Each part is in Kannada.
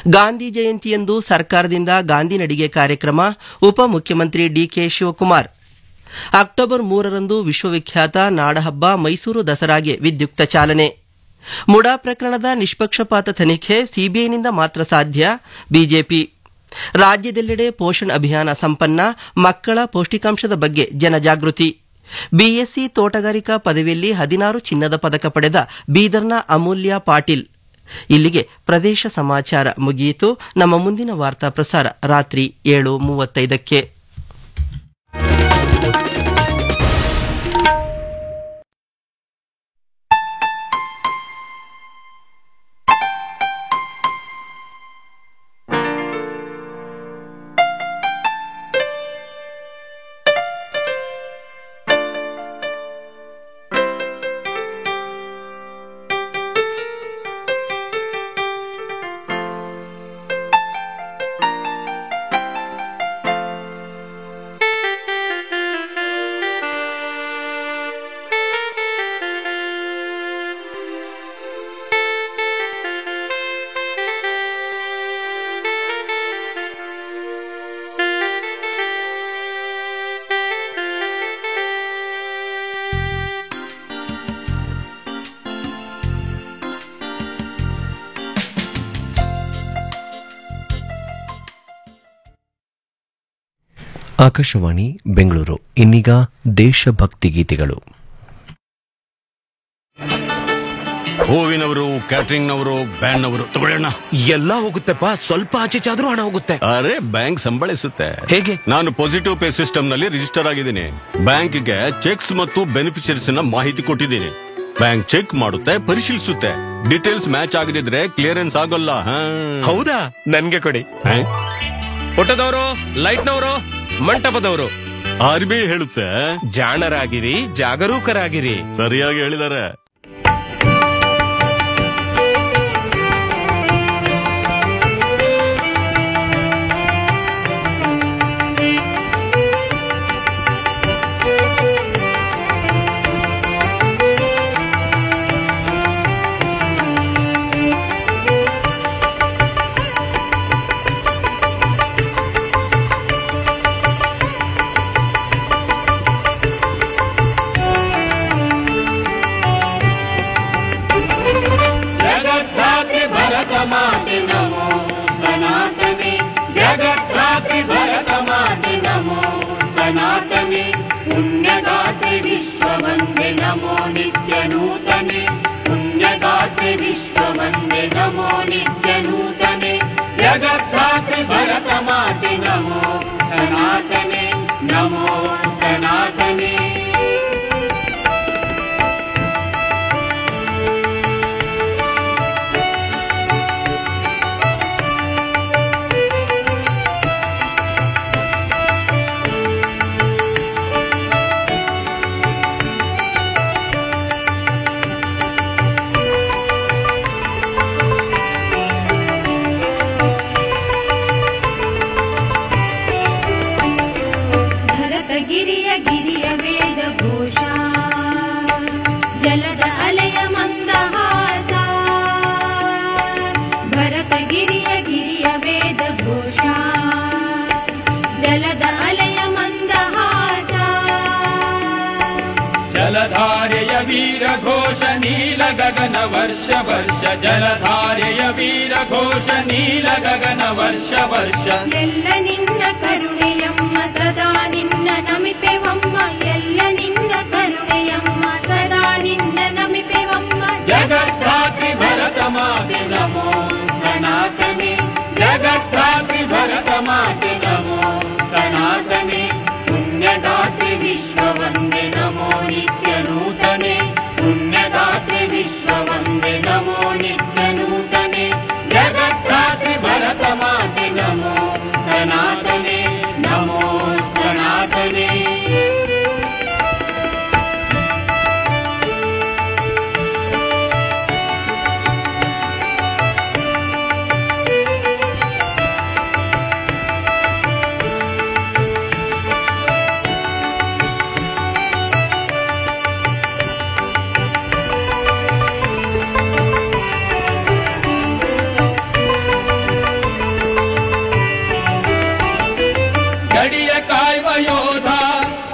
ಗಾಂಧಿ ಜಯಂತಿಯಂದು ಸರ್ಕಾರದಿಂದ ಗಾಂಧಿ ನಡಿಗೆ ಕಾರ್ಯಕ್ರಮ ಉಪಮುಖ್ಯಮಂತ್ರಿ ಡಿಕೆ ಶಿವಕುಮಾರ್ ಅಕ್ಟೋಬರ್ ಮೂರರಂದು ವಿಶ್ವವಿಖ್ಯಾತ ನಾಡಹಬ್ಬ ಮೈಸೂರು ದಸರಾಗೆ ವಿದ್ಯುಕ್ತ ಚಾಲನೆ ಮುಡಾ ಪ್ರಕರಣದ ನಿಷ್ಪಕ್ಷಪಾತ ತನಿಖೆ ಸಿಬಿಐನಿಂದ ಮಾತ್ರ ಸಾಧ್ಯ ಬಿಜೆಪಿ ರಾಜ್ಯದೆಲ್ಲೆಡೆ ಪೋಷಣ್ ಅಭಿಯಾನ ಸಂಪನ್ನ ಮಕ್ಕಳ ಪೌಷ್ಟಿಕಾಂಶದ ಬಗ್ಗೆ ಜನಜಾಗೃತಿ ಬಿಎಸ್ಸಿ ತೋಟಗಾರಿಕಾ ಪದವಿಯಲ್ಲಿ ಹದಿನಾರು ಚಿನ್ನದ ಪದಕ ಪಡೆದ ಬೀದರ್ನ ಅಮೂಲ್ಯ ಪಾಟೀಲ್ ಇಲ್ಲಿಗೆ ಪ್ರದೇಶ ಸಮಾಚಾರ ಮುಗಿಯಿತು ನಮ್ಮ ಮುಂದಿನ ವಾರ್ತಾ ಪ್ರಸಾರ ರಾತ್ರಿ ಏಳು ಮೂವತ್ತೈದಕ್ಕೆ ಆಕಾಶವಾಣಿ ಬೆಂಗಳೂರು ಇನ್ನೀಗ ದೇಶಭಕ್ತಿ ಗೀತೆಗಳು ಹೂವಿನವರು ಕ್ಯಾಟರಿಂಗ್ ನವರು ಬ್ಯಾಂಡ್ ನವರು ತಗೊಳ್ಳೋಣ ಎಲ್ಲ ಹೋಗುತ್ತೆಪ್ಪ ಸ್ವಲ್ಪ ಆಚೆ ಚಾದ್ರೂ ಹಣ ಹೋಗುತ್ತೆ ಅರೆ ಬ್ಯಾಂಕ್ ಸಂಬಳಿಸುತ್ತೆ ಹೇಗೆ? ನಾನು ಪಾಸಿಟಿವ್ ಪೇ ಸಿಸ್ಟಮ್ ನಲ್ಲಿ ರಿಜಿಸ್ಟರ್ ಆಗಿದ್ದೀನಿ ಬ್ಯಾಂಕ್ಗೆ ಚೆಕ್ಸ್ ಮತ್ತು ಬೆನಿಫಿಷರೀಸ್ ನ ಮಾಹಿತಿ ಕೊಟ್ಟಿದ್ದೀನಿ ಬ್ಯಾಂಕ್ ಚೆಕ್ ಮಾಡುತ್ತೆ ಪರಿಶೀಲಿಸುತ್ತೆ ಡೀಟೇಲ್ಸ್ ಮ್ಯಾಚ್ ಆಗದಿದ್ರೆ ಕ್ಲಿಯರೆನ್ಸ್ ಆಗೋಲ್ಲ ಹಾ. ಹೌದಾ ನನ್ಗೆ ಕೊಡಿ ಹಾ? ಫೋಟೋದವರು ಲೈಟ್ನವರು ಮಂಟಪದವರು ಆರ್ ಬಿ ಐ ಹೇಳುತ್ತೆ ಜಾಣರಾಗಿರಿ ಜಾಗರೂಕರಾಗಿರಿ ಸರಿಯಾಗಿ ಹೇಳಿದ್ದಾರೆ जगद्धात्रि भरत माते नमो सनातने जगद्धात्रि भरत माते नमो सनातने पुण्यगात्रि विश्ववन्दे नमो नित्यनूतने पुण्यगात्रि विश्ववन्दे नमो नित्यनूतने जगद्धात्रि भरत माते नमो सनातने नमो सनातने ಭರತಗಿರಿಯ ಗಿರಿಯ ವೇದ ಘೋಷ ಜಲದ ಅಲೆಯ ಮಂದಹಾಸ ಭರತಗಿರಿಯ ಗಿರಿಯ ವೇದ ಘೋಷ ಜಲದ ಅಲೆಯ ಮಂದಹಾಸ ಜಲಧಾರೆಯ ವೀರ ಘೋಷ ನೀಲ ಗಗನ ವರ್ಷ ವರ್ಷ ಜಲಧಾರೆಯ ವೀರ ಘೋಷ ನೀಲ ಗಗನ ವರ್ಷ ವರ್ಷ ಎಲ್ಲ ನಿನ್ನ ಕರುಣೆಯಮ್ಮ ಸದಾ ನಿನ್ನ ನಮಿಪೆವಮ್ಮ ಎಲ್ಲ ನಿನ್ನ ಕರುಣೆಯಮ್ಮ ಸದಾ ನಿನ್ನ ನಮಿಪೆವಮ್ಮ ಜಗದ್ಧಾತ್ರಿ ಭರತ ಮಾತೆ ನಮೋ ಸನಾತನೆ ಜಗದ್ಧಾತ್ರಿ ಭರತ ಮಾತೆ ನಮೋ ಸನಾತನೆ ಪುಣ್ಯದಾತ್ರಿ ವಿಶ್ವವಂದೆ ನಮೋ ನಿತ್ಯ ನೂತನೆ ಪುಣ್ಯದಾತ್ರಿ ವಿಶ್ವವಂದೆ ನಮೋ ನಿತ್ಯ ನೂತನೆ ಜಗದ್ಧಾತ್ರಿ ಭರತ ಮಾತೆ ನಮೋ ಸನಾತನೆ ನಮೋ ಸನಾತನೆ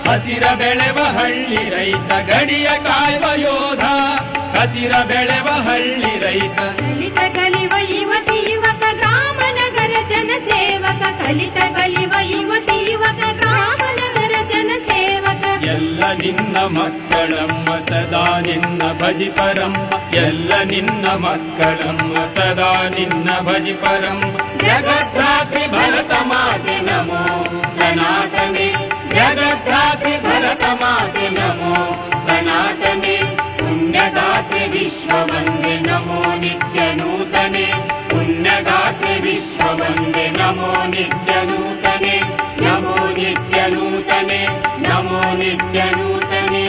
ಹಸಿರ ಬೆಳೆವ ಹಳ್ಳಿ ರೈತ ಗಡಿಯ ಕಾಯುವ ಯೋಧ ಹಸಿರ ಬೆಳೆವ ಹಳ್ಳಿ ರೈತ ಕಲಿತ ಕಲಿವ ಯುವತಿ ಯುವಕ ಗ್ರಾಮ ನಗರ ಜನ ಸೇವಕ ಕಲಿತ ಕಲಿವ ಯುವತಿ ಯುವಕ ಗ್ರಾಮ ನಗರ ಜನ ಸೇವಕ ಎಲ್ಲ ನಿನ್ನ ಮಕ್ಕಳಮ್ಮ ಸದಾ ನಿನ್ನ ಭಜಿಪರಮ್ಮ ಎಲ್ಲ ನಿನ್ನ ಮಕ್ಕಳಮ್ಮ ಸದಾ ನಿನ್ನ ಭಜಿಪರಮ್ಮ ಜಗದ್ಧಾತ್ರಿ ಭರತ ಮಾತೆ ನಮೋ ಸನಾತನೆ ಜಗದ್ಧಾತ್ರಿ ಭರತ ಮಾತೆ ನಮೋ ಸನಾತನೆ ಪುಣ್ಯಗಾತ್ರಿ ವಿಶ್ವವಂದೆ ನಮೋ ನಿತ್ಯ ನೂತನೆ ಪುಣ್ಯಗಾತ್ರಿ ವಿಶ್ವವಂದೆ ನಮೋ ನಿತ್ಯ ನೂತನೆ ನಮೋ ನಿತ್ಯ ನೂತನೆ ನಮೋ ನಿತ್ಯ ನೂತನೆ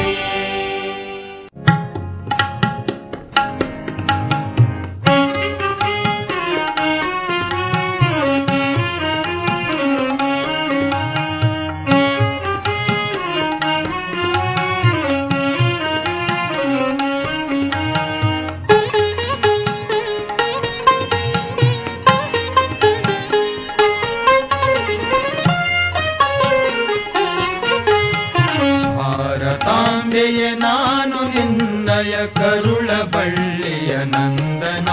ಭಾರತಾಂಬೆಯೇ ನಾನು ನಿನ್ನಯ ಕರುಳ ಬಳ್ಳಿಯ ನಂದನ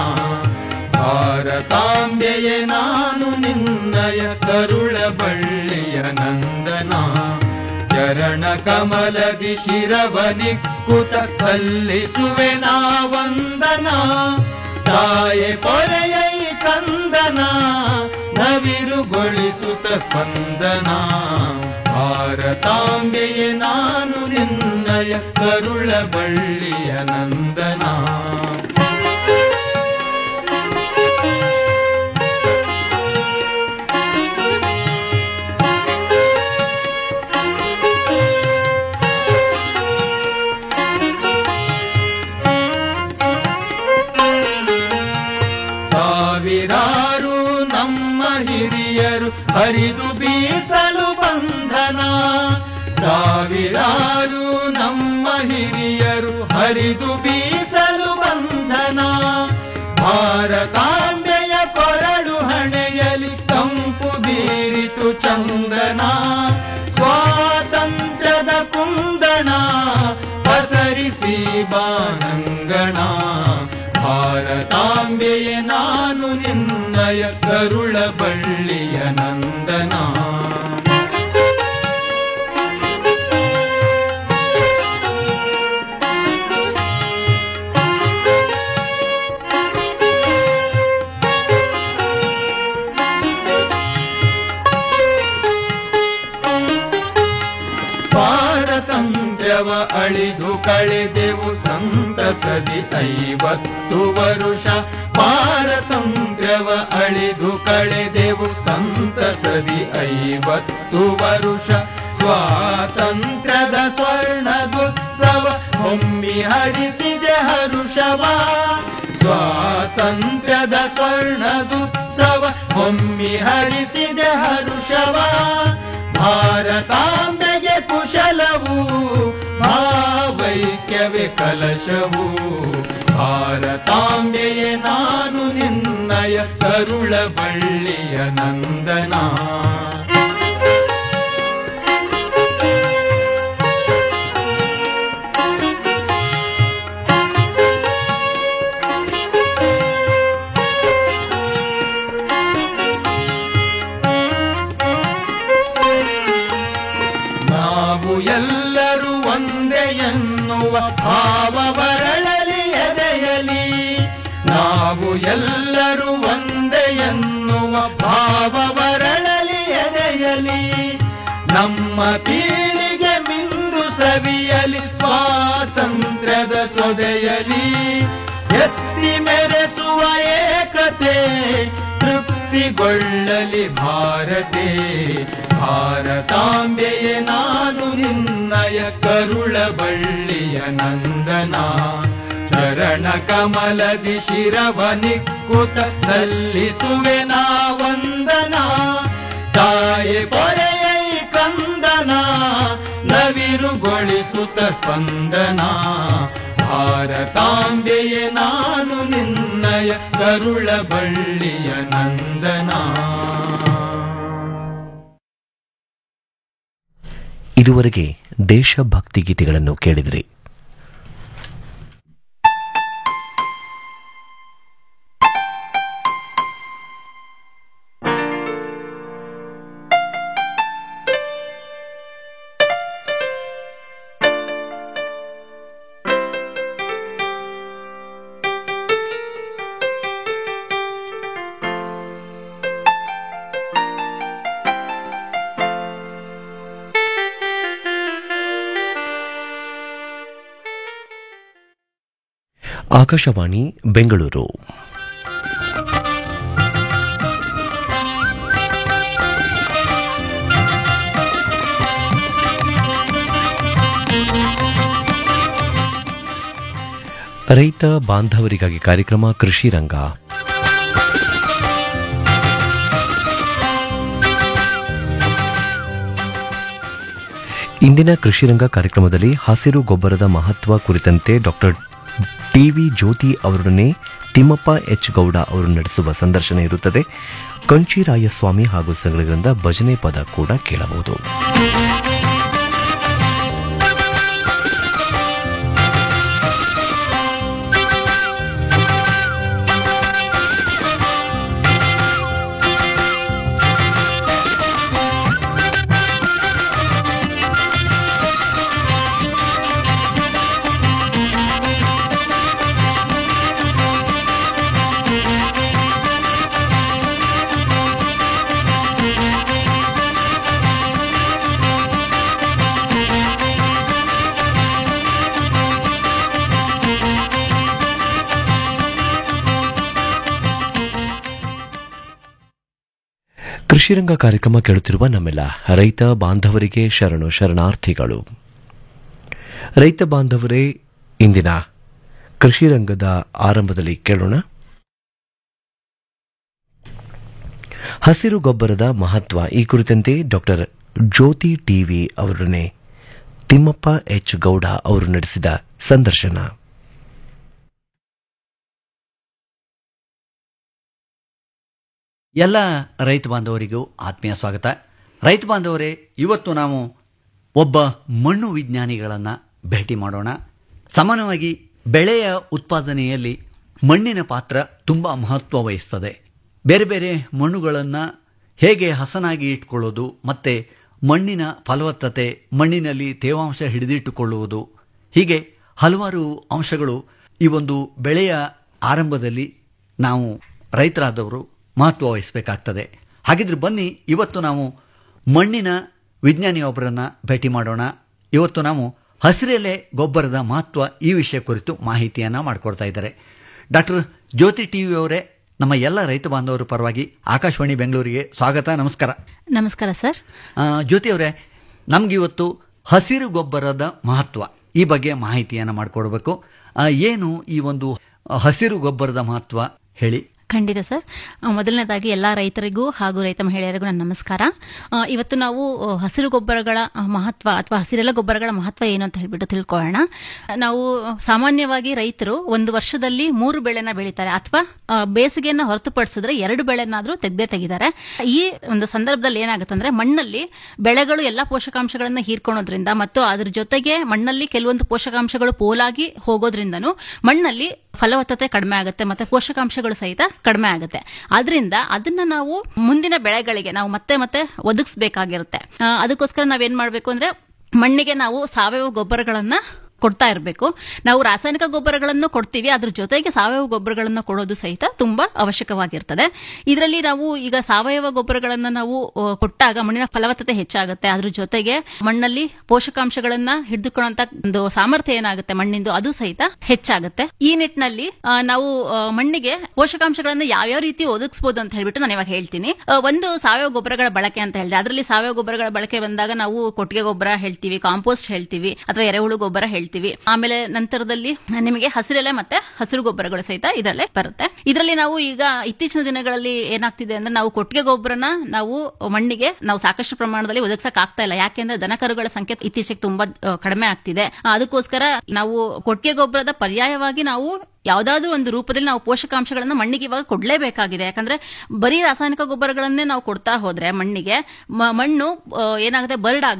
ಭಾರತಾಂಬೆಯೇ ನಾನು ನಿನ್ನಯ ಕರುಳ ಬಳ್ಳಿಯ ನಂದನ ಚರಣ ಕಮಲದಿ ಶಿರವನಿಕ್ಕುತ ಸಲ್ಲಿಸುವೆ ನಾ ವಂದನ ತಾಯೆ ಪೊರೆಯೈ ಕಂದನ ನವಿರುಗೊಳಿಸುತ್ತ ಸ್ಪಂದನ ಭಾರತಾಂಬೆಯೇ ನಾನು ನಿನ್ನಯ ಕರುಳ ಬಳ್ಳಿಯ ನಂದನ ಸಾವಿರಾರು ನಮ್ಮ ಹಿರಿಯರು ಹರಿದು ಬೀಸಲು ಬಂಧನ ಸಾವಿರಾರು ನಮ್ಮ ಹಿರಿಯರು ಹರಿದು ಬೀಸಲು ಬಂಧನ ಭಾರತಾಂಬೆಯ ಕೊರಳು ಹಣೆಯಲಿ ಕಂಪು ಬೀರಿತು ಚಂದನ ಸ್ವಾತಂತ್ರ್ಯದ ಕುಂದಣ ಪಸರಿಸಿ ಬಾನಂಗಣ ಭಾರತಾಂಬೆಯೇ ನಾನು ನಿನ್ನಯ ಕರುಳ ಬಳ್ಳಿಯ ನಂದನ ಪಾರತಂತ್ರ್ಯವ ಅಳಿದು ಕಳೆದೆವು ಸಂತಸದಿ ಐವತ್ತು ವರುಷ ಪಾರತಂತ್ರ್ಯವ ಅಳಿದು ಕಳೆದೆವು ಸಂತಸದಿ ಐವತ್ತು ವರುಷ ಸ್ವಾತಂತ್ರ್ಯದ ಸ್ವರ್ಣದುತ್ಸವ ಒಮ್ಮಿ ಹರಿಸಿದೆ ಹರುಷವ ಸ್ವಾತಂತ್ರ್ಯದ ಸ್ವರ್ಣದುತ್ಸವ ಒಮ್ಮಿ ಹರಿಸಿದೆ ಹರುಷವ ಭಾರತಾಂಬೆಗೆ ಕುಶಲವು ಭಾವೈಕ್ಯವೇ ಕಲಶವು ಭಾರತಾಂಬೆಯೇ ನಾನು ನಿನ್ನಯ ಕರುಳ ಬಳ್ಳಿಯ ನಂದನ ನಾವು ಎಲ್ಲರೂ ಒಂದೇ ಎನ್ನುವ ಭಾವ ಬರಳಲಿ ಎದೆಯಲಿ ನಾವು ಎಲ್ಲರೂ ಒಂದೇ ಎನ್ನುವ ಭಾವ ಬರಳಲಿ ಎದೆಯಲಿ ನಮ್ಮ ಪೀಳಿಗೆ ಮಿಂದು ಸವಿಯಲಿ ಸ್ವಾತಂತ್ರ್ಯದ ಸೊದೆಯಲಿ ಎತ್ತಿ ಮೆರೆಸುವ ಏಕತೆ ತೃಪ್ತಿಗೊಳ್ಳಲಿ ಭಾರತೆ ಭಾರತಾಂಬೆಯೇ ನಾನು ನಿನ್ನಯ ಕರುಳ ಬಳ್ಳಿಯ ನಂದನ ಚರಣ ಕಮಲದಿ ಶಿರವನಿಕ್ಕುತ ಸಲ್ಲಿಸುವೆ ನಾ ವಂದನ ತಾಯೆ ಪೊರೆಯೈ ಕಂದನ ನವಿರುಗೊಳಿಸುತ್ತ ಸ್ಪಂದನ ಭಾರತಾಂಬೆಯೇ ನಾನು ನಿನ್ನಯ ಕರುಳ ಬಳ್ಳಿಯ ನಂದನ ಇದುವರೆಗೆ ದೇಶಭಕ್ತಿ ಗೀತೆಗಳನ್ನು ಕೇಳಿದಿರಿ ಆಕಾಶವಾಣಿ ಬೆಂಗಳೂರು ರೈತ ಬಾಂಧವರಿಗಾಗಿ ಕಾರ್ಯಕ್ರಮ ಕೃಷಿ ರಂಗ ಇಂದಿನ ಕೃಷಿ ರಂಗ ಕಾರ್ಯಕ್ರಮದಲ್ಲಿ ಹಸಿರು ಗೊಬ್ಬರದ ಮಹತ್ವ ಕುರಿತಂತೆ ಡಾಕ್ಟರ್ ಟಿವಿ ಜ್ಯೋತಿ ಅವರೊಡನೆ ತಿಮ್ಮಪ್ಪ ಎಚ್ ಗೌಡ ಅವರು ನಡೆಸುವ ಸಂದರ್ಶನ ಇರುತ್ತದೆ ಕಂಚಿರಾಯಸ್ವಾಮಿ ಹಾಗೂ ಸಂಘಗಳಿಂದ ಭಜನೆ ಪದ ಕೂಡ ಕೇಳಬಹುದು ಕೃಷಿರಂಗ ಕಾರ್ಯಕ್ರಮ ಕೇಳುತ್ತಿರುವ ನಮ್ಮೆಲ್ಲ ರೈತ ಬಾಂಧವರಿಗೆ ಶರಣು ಶರಣಾರ್ಥಿಗಳು ರೈತ ಬಾಂಧವರೇ ಇಂದಿನ ಕೃಷಿ ರಂಗದ ಆರಂಭದಲ್ಲಿ ಕೇಳೋಣ ಹಸಿರು ಗೊಬ್ಬರದ ಮಹತ್ವ ಈ ಕುರಿತಂತೆ ಡಾಕ್ಟರ್ ಜ್ಯೋತಿ ಟಿವಿ ಅವರೊಡನೆ ತಿಮ್ಮಪ್ಪ ಎಚ್ ಗೌಡ ಅವರು ನಡೆಸಿದ ಸಂದರ್ಶನ ಎಲ್ಲ ರೈತ ಬಾಂಧವರಿಗೂ ಆತ್ಮೀಯ ಸ್ವಾಗತ ರೈತ ಬಾಂಧವರೇ ಇವತ್ತು ನಾವು ಒಬ್ಬ ಮಣ್ಣು ವಿಜ್ಞಾನಿಗಳನ್ನು ಭೇಟಿ ಮಾಡೋಣ ಸಾಮಾನ್ಯವಾಗಿ ಬೆಳೆಯ ಉತ್ಪಾದನೆಯಲ್ಲಿ ಮಣ್ಣಿನ ಪಾತ್ರ ತುಂಬ ಮಹತ್ವ ವಹಿಸ್ತದೆ ಬೇರೆ ಬೇರೆ ಮಣ್ಣುಗಳನ್ನು ಹೇಗೆ ಹಸನಾಗಿ ಇಟ್ಕೊಳ್ಳೋದು ಮತ್ತು ಮಣ್ಣಿನ ಫಲವತ್ತತೆ ಮಣ್ಣಿನಲ್ಲಿ ತೇವಾಂಶ ಹಿಡಿದಿಟ್ಟುಕೊಳ್ಳುವುದು ಹೀಗೆ ಹಲವಾರು ಅಂಶಗಳು ಈ ಒಂದು ಬೆಳೆಯ ಆರಂಭದಲ್ಲಿ ನಾವು ರೈತರಾದವರು ಮಹತ್ವ ವಹಿಸಬೇಕಾಗ್ತದೆ ಹಾಗಿದ್ರೆ ಬನ್ನಿ ಇವತ್ತು ನಾವು ಮಣ್ಣಿನ ವಿಜ್ಞಾನಿಯೊಬ್ಬರನ್ನ ಭೇಟಿ ಮಾಡೋಣ ಇವತ್ತು ನಾವು ಹಸಿರೆಲೆ ಗೊಬ್ಬರದ ಮಹತ್ವ ಈ ವಿಷಯ ಕುರಿತು ಮಾಹಿತಿಯನ್ನು ಮಾಡಿಕೊಡ್ತಾ ಇದ್ದಾರೆ ಡಾಕ್ಟರ್ ಜ್ಯೋತಿ ಟಿ ವಿ ಅವರೇ ನಮ್ಮ ಎಲ್ಲ ರೈತ ಬಾಂಧವರ ಪರವಾಗಿ ಆಕಾಶವಾಣಿ ಬೆಂಗಳೂರಿಗೆ ಸ್ವಾಗತ ನಮಸ್ಕಾರ ನಮಸ್ಕಾರ ಸರ್ ಆ, ಜ್ಯೋತಿ ಅವರೇ ನಮ್ಗೆ ಇವತ್ತು ಹಸಿರು ಗೊಬ್ಬರದ ಮಹತ್ವ ಈ ಬಗ್ಗೆ ಮಾಹಿತಿಯನ್ನು ಮಾಡಿಕೊಡ್ಬೇಕು ಆ, ಏನು ಈ ಒಂದು ಹಸಿರು ಗೊಬ್ಬರದ ಮಹತ್ವ ಹೇಳಿ ಖಂಡಿತ ಸರ್ ಆ, ಮೊದಲನೇದಾಗಿ ಎಲ್ಲ ರೈತರಿಗೂ ಹಾಗೂ ರೈತ ಮಹಿಳೆಯರಿಗೂ ನನ್ನ ನಮಸ್ಕಾರ ಆ, ಇವತ್ತು ನಾವು ಆ, ಹಸಿರು ಗೊಬ್ಬರಗಳ ಆ, ಮಹತ್ವ ಅಥವಾ ಹಸಿರೆಲ್ಲ ಗೊಬ್ಬರಗಳ ಮಹತ್ವ ಏನು ಅಂತ ಹೇಳ್ಬಿಟ್ಟು ತಿಳ್ಕೊಳ್ಳೋಣ ನಾವು ಸಾಮಾನ್ಯವಾಗಿ ರೈತರು ಒಂದು ವರ್ಷದಲ್ಲಿ ಮೂರು ಬೆಳೆನ ಬೆಳೀತಾರೆ ಅಥವಾ ಆ, ಬೇಸಿಗೆಯನ್ನ ಹೊರತುಪಡಿಸಿದ್ರೆ ಎರಡು ಬೆಳೆನಾದ್ರೂ ತೆಗ್ದೇ ತೆಗಿತಾರೆ ಈ ಒಂದು ಸಂದರ್ಭದಲ್ಲಿ ಏನಾಗುತ್ತೆ ಅಂದ್ರೆ ಮಣ್ಣಲ್ಲಿ ಬೆಳೆಗಳು ಎಲ್ಲ ಪೋಷಕಾಂಶಗಳನ್ನ ಹೀರ್ಕೊಳೋದ್ರಿಂದ ಮತ್ತು ಅದ್ರ ಜೊತೆಗೆ ಮಣ್ಣಲ್ಲಿ ಕೆಲವೊಂದು ಪೋಷಕಾಂಶಗಳು ಪೋಲಾಗಿ ಹೋಗೋದ್ರಿಂದನೂ ಮಣ್ಣಲ್ಲಿ ಫಲವತ್ತತೆ ಕಡಿಮೆ ಆಗುತ್ತೆ ಮತ್ತೆ ಪೋಷಕಾಂಶಗಳು ಸಹಿತ ಕಡಿಮೆ ಆಗುತ್ತೆ ಆದ್ರಿಂದ ಅದನ್ನ ನಾವು ಮುಂದಿನ ಬೆಳೆಗಳಿಗೆ ನಾವು ಮತ್ತೆ ಮತ್ತೆ ಒದಗಿಸ್ಬೇಕಾಗಿರುತ್ತೆ ಆ, ಅದಕ್ಕೋಸ್ಕರ ನಾವೇನ್ ಮಾಡ್ಬೇಕು ಅಂದ್ರೆ ಮಣ್ಣಿಗೆ ನಾವು ಸಾವಯವ ಗೊಬ್ಬರಗಳನ್ನ ಕೊಡ್ತಾ ಇರಬೇಕು ನಾವು ರಾಸಾಯನಿಕ ಗೊಬ್ಬರಗಳನ್ನು ಕೊಡ್ತೀವಿ ಅದ್ರ ಜೊತೆಗೆ ಸಾವಯವ ಗೊಬ್ಬರಗಳನ್ನು ಕೊಡೋದು ಸಹಿತ ತುಂಬಾ ಅವಶ್ಯಕವಾಗಿರ್ತದೆ ಇದರಲ್ಲಿ ನಾವು ಈಗ ಸಾವಯವ ಗೊಬ್ಬರಗಳನ್ನ ನಾವು ಆ, ಕೊಟ್ಟಾಗ ಮಣ್ಣಿನ ಫಲವತ್ತತೆ ಹೆಚ್ಚಾಗುತ್ತೆ ಅದ್ರ ಜೊತೆಗೆ ಮಣ್ಣಲ್ಲಿ ಪೋಷಕಾಂಶಗಳನ್ನ ಹಿಡಿದುಕೊಳ್ಳುವಂತ ಒಂದು ಸಾಮರ್ಥ್ಯ ಏನಾಗುತ್ತೆ ಮಣ್ಣಿಂದು ಅದು ಸಹಿತ ಹೆಚ್ಚಾಗುತ್ತೆ ಈ ನಿಟ್ಟಿನಲ್ಲಿ ಆ, ನಾವು ಆ, ಮಣ್ಣಿಗೆ ಪೋಷಕಾಂಶಗಳನ್ನ ಯಾವ್ಯಾವ ರೀತಿ ಒದಗಿಸಬಹುದು ಅಂತ ಹೇಳ್ಬಿಟ್ಟು ನಾನು ಇವಾಗ ಹೇಳ್ತೀನಿ ಆ, ಒಂದು ಸಾವಯವ ಗೊಬ್ಬರಗಳ ಬಳಕೆ ಅಂತ ಹೇಳಿದೆ ಅದರಲ್ಲಿ ಸಾವಯವ ಗೊಬ್ಬರಗಳ ಬಳಕೆ ಬಂದಾಗ ನಾವು ಕೊಟ್ಟಿಗೆ ಗೊಬ್ಬರ ಹೇಳ್ತೀವಿ ಕಾಂಪೋಸ್ಟ್ ಹೇಳ್ತೀವಿ ಅಥವಾ ಎರೆಹುಳು ಗೊಬ್ಬರ ಹೇಳ್ತೀವಿ ಆಮೇಲೆ ನಂತರದಲ್ಲಿ ನಿಮಗೆ ಹಸಿರೆಲೆ ಮತ್ತೆ ಹಸಿರು ಗೊಬ್ಬರಗಳು ಸಹಿತ ಇದರಲ್ಲೇ ಬರುತ್ತೆ ಇದರಲ್ಲಿ ನಾವು ಈಗ ಇತ್ತೀಚಿನ ದಿನಗಳಲ್ಲಿ ಏನಾಗ್ತಿದೆ ಅಂದ್ರೆ ನಾವು ಕೊಟ್ಟಿಗೆ ಗೊಬ್ಬರನ ನಾವು ಮಣ್ಣಿಗೆ ನಾವು ಸಾಕಷ್ಟು ಪ್ರಮಾಣದಲ್ಲಿ ಒದಗಿಸಕ್ ಆಗ್ತಾ ಇಲ್ಲ ಯಾಕೆಂದ್ರೆ ದನಕರುಗಳ ಸಂಖ್ಯೆ ಇತ್ತೀಚೆಗೆ ತುಂಬಾ ಆ, ಕಡಿಮೆ ಆಗ್ತಿದೆ ಆ, ಅದಕ್ಕೋಸ್ಕರ ನಾವು ಕೊಟ್ಟಿಗೆ ಗೊಬ್ಬರದ ಪರ್ಯಾಯವಾಗಿ ನಾವು ಯಾವ್ದಾದ್ರು ಒಂದು ರೂಪದಲ್ಲಿ ನಾವು ಪೋಷಕಾಂಶಗಳನ್ನ ಮಣ್ಣಿಗೆ ಇವಾಗ ಕೊಡ್ಲೇಬೇಕಾಗಿದೆ ಯಾಕಂದ್ರೆ ಬರೀ ರಾಸಾಯನಿಕ ಗೊಬ್ಬರಗಳನ್ನೇ ನಾವು ಕೊಡ್ತಾ ಹೋದ್ರೆ ಮಣ್ಣಿಗೆ ಮ- ಮಣ್ಣು ಆ, ಏನಾಗುತ್ತೆ ಬರ್ಡ್ ಆಗುತ್ತೆ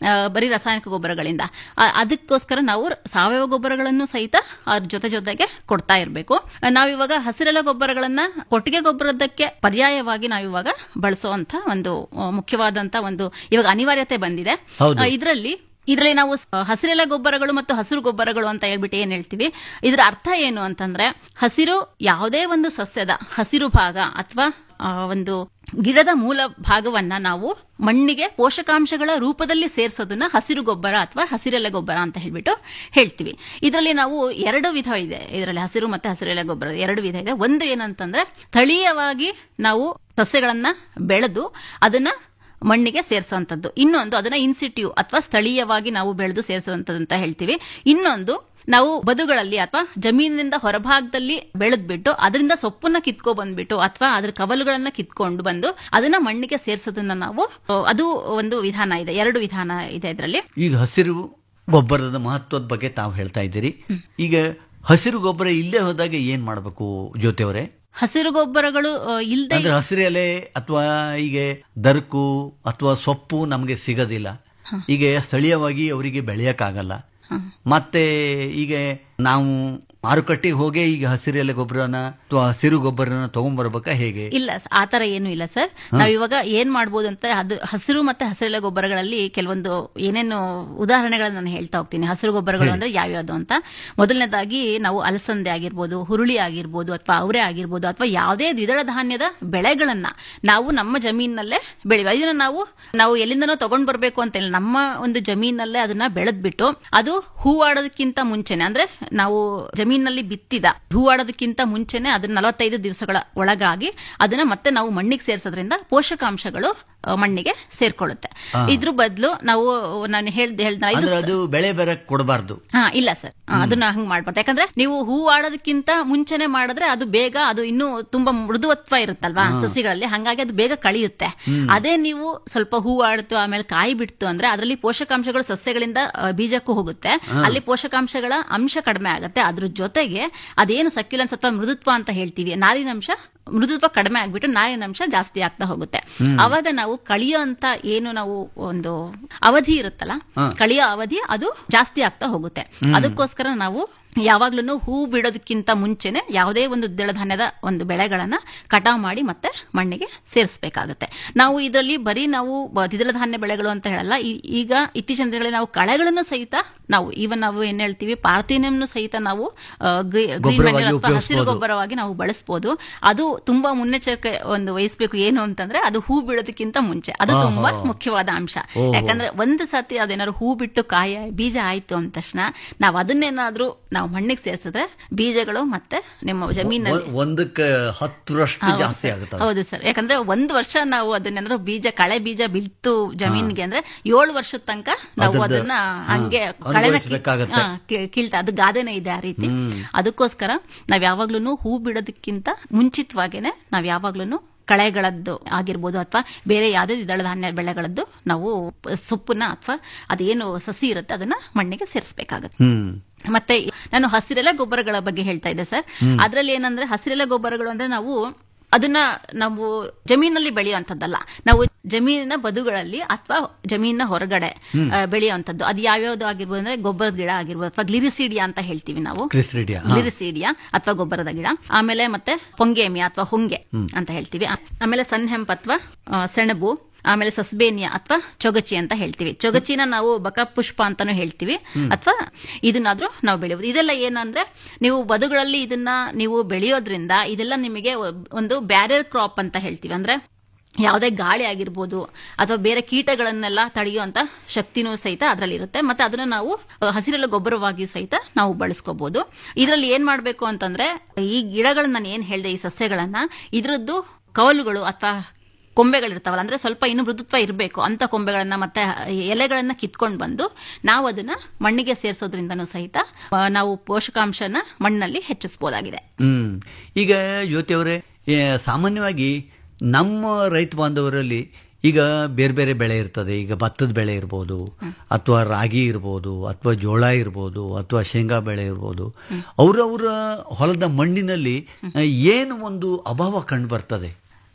ಆ, ಬರೀ ರಾಸಾಯನಿಕ ಗೊಬ್ಬರಗಳಿಂದ ಆ, ಅದಕ್ಕೋಸ್ಕರ ನಾವು ಸಾವಯವ ಗೊಬ್ಬರಗಳನ್ನು ಸಹಿತ ಅದ್ರ ಜೊತೆ ಜೊತೆಗೆ ಕೊಡ್ತಾ ಇರಬೇಕು ನಾವಿವಾಗ ಹಸಿರೆಲೆ ಗೊಬ್ಬರಗಳನ್ನ ಕೊಟ್ಟಿಗೆ ಗೊಬ್ಬರದಕ್ಕೆ ಪರ್ಯಾಯವಾಗಿ ನಾವಿವಾಗ ಬಳಸುವಂತ ಒಂದು ಆ, ಮುಖ್ಯವಾದಂತ ಒಂದು ಇವಾಗ ಅನಿವಾರ್ಯತೆ ಬಂದಿದೆ ಹೌದು. ಇದರಲ್ಲಿ ಇದರಲ್ಲಿ ನಾವು ಸ- ಹಸಿರೆಲೆ ಗೊಬ್ಬರಗಳು ಮತ್ತು ಹಸಿರು ಗೊಬ್ಬರಗಳು ಅಂತ ಹೇಳ್ಬಿಟ್ಟು ಏನ್ ಹೇಳ್ತೀವಿ ಇದರ ಅರ್ಥ ಏನು ಅಂತಂದ್ರೆ ಹಸಿರು ಯಾವುದೇ ಒಂದು ಸಸ್ಯದ ಹಸಿರು ಭಾಗ ಅಥವಾ ಒಂದು ಗಿಡದ ಮೂಲ ಭಾಗವನ್ನ ನಾವು ಮಣ್ಣಿಗೆ ಪೋಷಕಾಂಶಗಳ ರೂಪದಲ್ಲಿ ಸೇರಿಸೋದನ್ನ ಹಸಿರು ಗೊಬ್ಬರ ಅಥವಾ ಹಸಿರೆಲೆ ಗೊಬ್ಬರ ಅಂತ ಹೇಳ್ಬಿಟ್ಟು ಹೇಳ್ತೀವಿ ಇದರಲ್ಲಿ ನಾವು ಎರಡು ವಿಧ ಇದೆ ಇದರಲ್ಲಿ ಹಸಿರು ಮತ್ತೆ ಹಸಿರೆಲೆ ಗೊಬ್ಬರ ಎರಡು ವಿಧ ಇದೆ ಒಂದು ಏನಂತಂದ್ರೆ ಸ್ಥಳೀಯವಾಗಿ ನಾವು ಸಸ್ಯಗಳನ್ನ ಬೆಳೆದು ಅದನ್ನ ಮಣ್ಣಿಗೆ ಸೇರಿಸುವಂತದ್ದು ಇನ್ನೊಂದು ಅದನ್ನ ಇನ್ಸಿಟ್ಯೂ ಅಥವಾ ಸ್ಥಳೀಯವಾಗಿ ನಾವು ಬೆಳೆದು ಸೇರಿಸುವಂತದ್ದು ಅಂತ ಹೇಳ್ತೀವಿ ಇನ್ನೊಂದು ನಾವು ಬದುಗಳಲ್ಲಿ ಅಥವಾ ಜಮೀನಿನಿಂದ ಹೊರಭಾಗದಲ್ಲಿ ಬೆಳೆದ್ಬಿಟ್ಟು ಅದರಿಂದ ಸೊಪ್ಪನ್ನ ಕಿತ್ಕೊ ಬಂದ್ಬಿಟ್ಟು ಅಥವಾ ಅದ್ರ ಕವಲುಗಳನ್ನ ಕಿತ್ಕೊಂಡು ಬಂದು ಅದನ್ನ ಮಣ್ಣಿಗೆ ಸೇರಿಸೋದನ್ನ ನಾವು ಆ, ಅದು ಒಂದು ವಿಧಾನ ಇದೆ ಎರಡು ವಿಧಾನ ಇದೆ ಇದರಲ್ಲಿ ಈಗ ಹಸಿರು ಗೊಬ್ಬರದ ಮಹತ್ವದ ಬಗ್ಗೆ ತಾವು ಹೇಳ್ತಾ ಇದ್ದೀರಿ ಈಗ ಹಸಿರು ಗೊಬ್ಬರ ಇಲ್ಲದೆ ಹೋದಾಗ ಏನ್ ಮಾಡಬೇಕು ಜ್ಯೋತಿಯವರೇ ಹಸಿರು ಗೊಬ್ಬರಗಳು ಆ, ಇಲ್ದೆ ಅಂದ್ರೆ ಹಸಿರು ಎಲೆ ಅಥವಾ ಈಗ ದರ್ಕು ಅಥವಾ ಸೊಪ್ಪು ನಮಗೆ ಸಿಗೋದಿಲ್ಲ ಈಗ ಸ್ಥಳೀಯವಾಗಿ ಅವರಿಗೆ ಬೆಳೆಯಕ್ಕಾಗಲ್ಲ ಮತ್ತೆ ಈಗ ನಾವು ಮಾರುಕಟ್ಟೆಗೆ ಹೋಗಿ ಈಗ ಹಸಿರು ಎಲೆ ಗೊಬ್ಬರನ ಅಥವಾ ಹಸಿರು ಗೊಬ್ಬರನ ತಗೊಂಡ್ಬರ್ಬೇಕಾ ಹೇಗೆ ಇಲ್ಲ ಸ- ಆ ತರ ಏನು ಇಲ್ಲ ಸರ್ ನಾವಿವಾಗ ಏನ್ ಮಾಡ್ಬೋದು ಅಂತ ಅದು ಹಸಿರು ಮತ್ತೆ ಹಸಿರೆಲೆ ಗೊಬ್ಬರಗಳಲ್ಲಿ ಕೆಲವೊಂದು ಏನೇನು ಉದಾಹರಣೆಗಳನ್ನ ನಾನು ಹೇಳ್ತಾ ಹೋಗ್ತೀನಿ ಹಸಿರು ಗೊಬ್ಬರಗಳು ಅಂದ್ರೆ ಯಾವ್ಯಾವ್ದು ಅಂತ ಮೊದಲನೇದಾಗಿ ನಾವು ಅಲಸಂದೆ ಆಗಿರ್ಬೋದು ಹುರುಳಿ ಆಗಿರ್ಬೋದು ಅಥವಾ ಅವರೆ ಆಗಿರ್ಬೋದು ಅಥವಾ ಯಾವುದೇ ದ್ವಿದಳ ಧಾನ್ಯದ ಬೆಳೆಗಳನ್ನ ನಾವು ನಮ್ಮ ಜಮೀನಲ್ಲೇ ಬೆಳೆಯುವ ಇದನ್ನ ನಾವು ನಾವು ಎಲ್ಲಿಂದನೋ ತಗೊಂಡ್ ಬರ್ಬೇಕು ಅಂತ ಇಲ್ಲ ನಮ್ಮ ಒಂದು ಜಮೀನಲ್ಲೇ ಅದನ್ನ ಬೆಳೆದ್ಬಿಟ್ಟು ಅದು ಹೂವಾಡೋದಕ್ಕಿಂತ ಮುಂಚೆನೆ ಅಂದ್ರೆ ನಾವು ಜಮೀನಲ್ಲಿ ಬಿತ್ತಿದ ಹೂವಾಡೋದಕ್ಕಿಂತ ಮುಂಚೆನೆ ಅದನ್ನ ನಲವತ್ತೈದು ದಿವಸಗಳ ಒಳಗಾಗಿ ಅದನ್ನ ಮತ್ತೆ ನಾವು ಮಣ್ಣಿಗೆ ಸೇರಿಸೋದ್ರಿಂದ ಪೋಷಕಾಂಶಗಳು ಆ, ಮಣ್ಣಿಗೆ ಸೇರ್ಕೊಳ್ಳುತ್ತೆ ಇದ್ರ ಬದಲು ನಾವು ನಾನು ಹೇಳ್ದೆ ಹೇಳ್ದ ಇದು ಅಂದ್ರೆ ಅದು ಬೆಳೆ ಬರಕ್ ಕೊಡಬಾರ್ದು ಹಾ ಇಲ್ಲ ಸರ್ ಅದನ್ನ ಹಂಗ್ ಮಾಡ್ಬಾರ್ದು ಯಾಕಂದ್ರೆ ನೀವು ಹೂ ಆಡೋದಕ್ಕಿಂತ ಮುಂಚೆನೆ ಮಾಡಿದ್ರೆ ಅದು ಬೇಗ ಅದು ಇನ್ನೂ ತುಂಬಾ ಮೃದುವತ್ವ ಇರುತ್ತಲ್ವಾ ಸಸಿಗಳಲ್ಲಿ ಹಂಗಾಗಿ ಅದು ಬೇಗ ಕಳಿಯುತ್ತೆ ಅದೇ ನೀವು ಸ್ವಲ್ಪ ಹೂ ಆಡ್ತು ಆಮೇಲೆ ಕಾಯಿ ಬಿಡ್ತು ಅಂದ್ರೆ ಅದರಲ್ಲಿ ಪೋಷಕಾಂಶಗಳು ಸಸ್ಯಗಳಿಂದ ಆ, ಬೀಜಕ್ಕೂ ಹೋಗುತ್ತೆ ಅಲ್ಲಿ ಪೋಷಕಾಂಶಗಳ ಅಂಶ ಕಡಿಮೆ ಆಗುತ್ತೆ ಅದ್ರ ಜೊತೆಗೆ ಅದೇನು ಸಕ್ಯುಲೆನ್ಸ್ ಅಥವಾ ಮೃದುತ್ವ ಅಂತ ಹೇಳ್ತೀವಿ ನಾರಿನಂಶ ಮೃದುತ್ವ ಕಡಿಮೆ ಆಗ್ಬಿಟ್ಟು ನಾರಿನಂಶ ಜಾಸ್ತಿ ಆಗ್ತಾ ಹೋಗುತ್ತೆ ಅವಾಗ ನಾವು ಕಳಿಯೋ ಅಂತ ಏನು ನಾವು ಒಂದು ಅವಧಿ ಇರುತ್ತಲ್ಲ ಕಳಿಯೋ ಅವಧಿ ಅದು ಜಾಸ್ತಿ ಆಗ್ತಾ ಹೋಗುತ್ತೆ ಅದಕ್ಕೋಸ್ಕರ ನಾವು ಯಾವಾಗ್ಲೂ ಹೂ ಬಿಡೋದಕ್ಕಿಂತ ಮುಂಚೆನೆ ಯಾವುದೇ ಒಂದು ದ್ವಿದಳ ಧಾನ್ಯದ ಒಂದು ಬೆಳೆಗಳನ್ನ ಕಟಾವ್ ಮಾಡಿ ಮತ್ತೆ ಮಣ್ಣಿಗೆ ಸೇರಿಸಬೇಕಾಗುತ್ತೆ ನಾವು ಇದರಲ್ಲಿ ಬರೀ ನಾವು ಬ- ದ್ವಿದಳ ಧಾನ್ಯ ಬೆಳೆಗಳು ಅಂತ ಹೇಳಲ್ಲ ಈ- ಈಗ ಇತ್ತೀಚಿನ ದಿನಗಳಲ್ಲಿ ನಾವು ಕಳೆಗಳನ್ನು ಸಹಿತ ನಾವು ಈವನ್ ನಾವು ಏನ್ ಹೇಳ್ತೀವಿ ಪಾರ್ಥಿನಿಯಂನು ಸಹಿತ ನಾವು ಆ, ಗ್ರೀ- ಗ್ರೀನ್ ಗೊಬ್ಬರವಾಗಿ ಮ್ಯಾನ್ಯೂರ್ ಅಥವಾ ಹಸಿರು ಉಪಯೋಗಿಸ್ಬೋದು. ಗೊಬ್ಬರವಾಗಿ ನಾವು ಬಳಸಬಹುದು ಅದು ತುಂಬಾ ಮುನ್ನೆಚ್ಚರಿಕೆ ಒಂದು ವಹಿಸಬೇಕು ಏನು ಅಂತಂದ್ರೆ ಅದು ಹೂ ಬೀಳೋದಕ್ಕಿಂತ ಮುಂಚೆ ಅದು ತುಂಬಾ ಮುಖ್ಯವಾದ ಅಂಶ ಯಾಕಂದ್ರೆ ಒಂದು ಸತಿ ಅದೇನಾದ್ರು ಹೂ ಬಿಟ್ಟು ಕಾಯ ಬೀಜ ಆಯ್ತು ಅಂದ ತಕ್ಷಣ ನಾವು ಅದನ್ನೇನಾದ್ರೂ ನಾವು ಮಣ್ಣಿಗೆ ಸೇರಿಸಿದ್ರೆ ಬೀಜಗಳು ಮತ್ತೆ ನಿಮ್ಮ ಜಮೀನಲ್ಲಿ ಒ- ಒಂದಕ್ಕೆ ಹತ್ತರಷ್ಟು ಹೌದು ಜಾಸ್ತಿ ಸರ್. ಆಗುತ್ತೆ ಹೌದು ಸರ್ ಯಾಕಂದ್ರೆ ಒಂದ್ ವರ್ಷ ನಾವು ಅದನ್ನೇನಾದ್ರು ಬೀಜ ಕಳೆ ಬೀಜ ಬಿತ್ತು ಜಮೀನಿಗೆ ಅಂದ್ರೆ ಏಳು ವರ್ಷದ ತನಕ ನಾವು ಅದನ್ನ, ಅದನ್ನ ಹಾ, ಹಂಗೆ ಕಳೆನ ಅನುಭವಿಸ್ಬೇಕಾಗತ್ತೆ. ಹಾ, ಕೀ- ಕೀಳ್ತಾ ಅದು ಗಾದೆನೇ ಇದೆ ಆ ರೀತಿ ಅದಕ್ಕೋಸ್ಕರ ನಾವ್ ಯಾವಾಗ್ಲೂ ಹೂ ಬಿಡೋದಕ್ಕಿಂತ ಮುಂಚಿತವಾಗೇನೆ ನಾವ್ ಯಾವಾಗ್ಲೂ ಕಳೆಗಳದ್ದು ಆಗಿರ್ಬೋದು ಅಥವಾ ಬೇರೆ ಯಾವುದೇ ದ್ವಿದಳ ಧಾನ್ಯ ಬೆಳೆಗಳದ್ದು ನಾವು ಸೊಪ್ಪನ್ನ ಅಥವಾ ಅದೇನು ಸಸಿ ಇರುತ್ತೆ ಅದನ್ನ ಮಣ್ಣಿಗೆ ಸೇರಿಸಬೇಕಾಗುತ್ತೆ ಹ್ಮ್ ಮತ್ತೆ ನಾನು ಹಸಿರೆಲೆ ಗೊಬ್ಬರಗಳ ಬಗ್ಗೆ ಹೇಳ್ತಾ ಇದ್ದೆ ಸರ್ ಅದ್ರಲ್ಲಿ ಏನಂದ್ರೆ ಹಸಿರೆಲೆ ಗೊಬ್ಬರಗಳು ಅಂದ್ರೆ ನಾವು ಅದನ್ನ ನಾವು ಜಮೀನಲ್ಲಿ ಬೆಳೆಯುವಂತದ್ದಲ್ಲ ನಾವು ಜಮೀನಿನ ಬದುಗಳಲ್ಲಿ ಅಥವಾ ಜಮೀನಿನ ಹೊರಗಡೆ ಆ, ಬೆಳೆಯುವಂತದ್ದು ಅದು ಯಾವ್ಯಾವ್ದು ಆಗಿರ್ಬೋದು ಅಂದ್ರೆ ಗೊಬ್ಬರದ ಗಿಡ ಆಗಿರ್ಬೋದು ಅಥವಾ ಗ್ಲಿರಿಸಿಡಿಯಾ ಅಂತ ಹೇಳ್ತೀವಿ ನಾವು ಕ್ರಿಸ್ರಿಡಿಯಾ ಗ್ಲಿರಿಸಿಡಿಯಾ ಅಥವಾ ಗೊಬ್ಬರದ ಗಿಡ ಆಮೇಲೆ ಮತ್ತೆ ಹೊಂಗೇಮಿಯಾ ಅಥವಾ ಹೊಂಗೆ ಅಂತ ಹೇಳ್ತೀವಿ ಆ- ಆಮೇಲೆ ಸನ್ಹೆಂಪ್ ಅಥವಾ ಆ, ಸೆಣಬು ಆಮೇಲೆ ಸಸ್ಬೇನಿಯಾ ಅಥವಾ ಚೊಗಚಿ ಅಂತ ಹೇಳ್ತೀವಿ ಚೊಗಚಿನ ನಾವು ಬಕ ಪುಷ್ಪ ಅಂತಾನು ಹೇಳ್ತೀವಿ ಅಥವಾ ಇದನ್ನಾದ್ರೂ ನಾವು ಬೆಳೆಯುವುದು ಇದೆಲ್ಲ ಏನಂದ್ರೆ ನೀವು ಬದುಗಳಲ್ಲಿ ಇದನ್ನ ನೀವು ಬೆಳೆಯೋದ್ರಿಂದ ಇದೆಲ್ಲ ನಿಮಗೆ ಒಂದು ಬ್ಯಾರಿಯರ್ ಕ್ರಾಪ್ ಅಂತ ಹೇಳ್ತೀವಿ ಅಂದ್ರೆ ಯಾವುದೇ ಗಾಳಿ ಆಗಿರ್ಬೋದು ಅಥವಾ ಬೇರೆ ಕೀಟಗಳನ್ನೆಲ್ಲ ತಡೆಯುವಂತ ಶಕ್ತಿನೂ ಸಹಿತ ಅದರಲ್ಲಿ ಇರುತ್ತೆ ಮತ್ತೆ ಅದನ್ನ ನಾವು ಅಹ್, ಹಸಿರೆಲೆ ಗೊಬ್ಬರವಾಗಿ ಸಹಿತ ನಾವು ಬಳಸ್ಕೋಬಹುದು ಇದರಲ್ಲಿ ಏನ್ ಮಾಡಬೇಕು ಅಂತಂದ್ರೆ ಈ ಗಿಡಗಳನ್ನ ನಾನು ಏನ್ ಹೇಳಿದೆ ಈ ಸಸ್ಯಗಳನ್ನ ಇದ್ರದ್ದು ಕವಲುಗಳು ಅಥವಾ ಕೊಂಬೆಗಳಿರ್ತಾವಲ್ಲ ಅಂದ್ರೆ ಸ್ವಲ್ಪ ಇನ್ನು ಮೃದುತ್ವ ಇರಬೇಕು ಅಂತ ಕೊಂಬೆಗಳನ್ನ ಮತ್ತೆ ಎಲೆಗಳನ್ನ ಕಿತ್ಕೊಂಡು ಬಂದು ನಾವು ಅದನ್ನ ಮಣ್ಣಿಗೆ ಸೇರಿಸೋದ್ರಿಂದನೂ ಸಹಿತ ಆ, ನಾವು ಪೋಷಕಾಂಶನ ಮಣ್ಣಲ್ಲಿ ಹೆಚ್ಚಿಸಬಹುದಾಗಿದೆ ಹ್ಮ್ ಈಗ ಜ್ಯೋತಿಯವರೇ ಏ, ಸಾಮಾನ್ಯವಾಗಿ ನಮ್ಮ ರೈತ ಬಾಂಧವರಲ್ಲಿ ಈಗ ಬೇರೆ ಬೇರೆ ಬೆಳೆ ಇರ್ತದೆ ಈಗ ಭತ್ತದ ಬೆಳೆ ಇರ್ಬೋದು ಅಥವಾ ರಾಗಿ ಇರ್ಬೋದು ಅಥವಾ ಜೋಳ ಇರ್ಬೋದು ಅಥವಾ ಶೇಂಗಾ ಬೆಳೆ ಇರ್ಬೋದು ಅವರವರ ಹೊಲದ ಮಣ್ಣಿನಲ್ಲಿ ಆ, ಏನು ಒಂದು ಅಭಾವ ಕಂಡು ಬರ್ತದೆ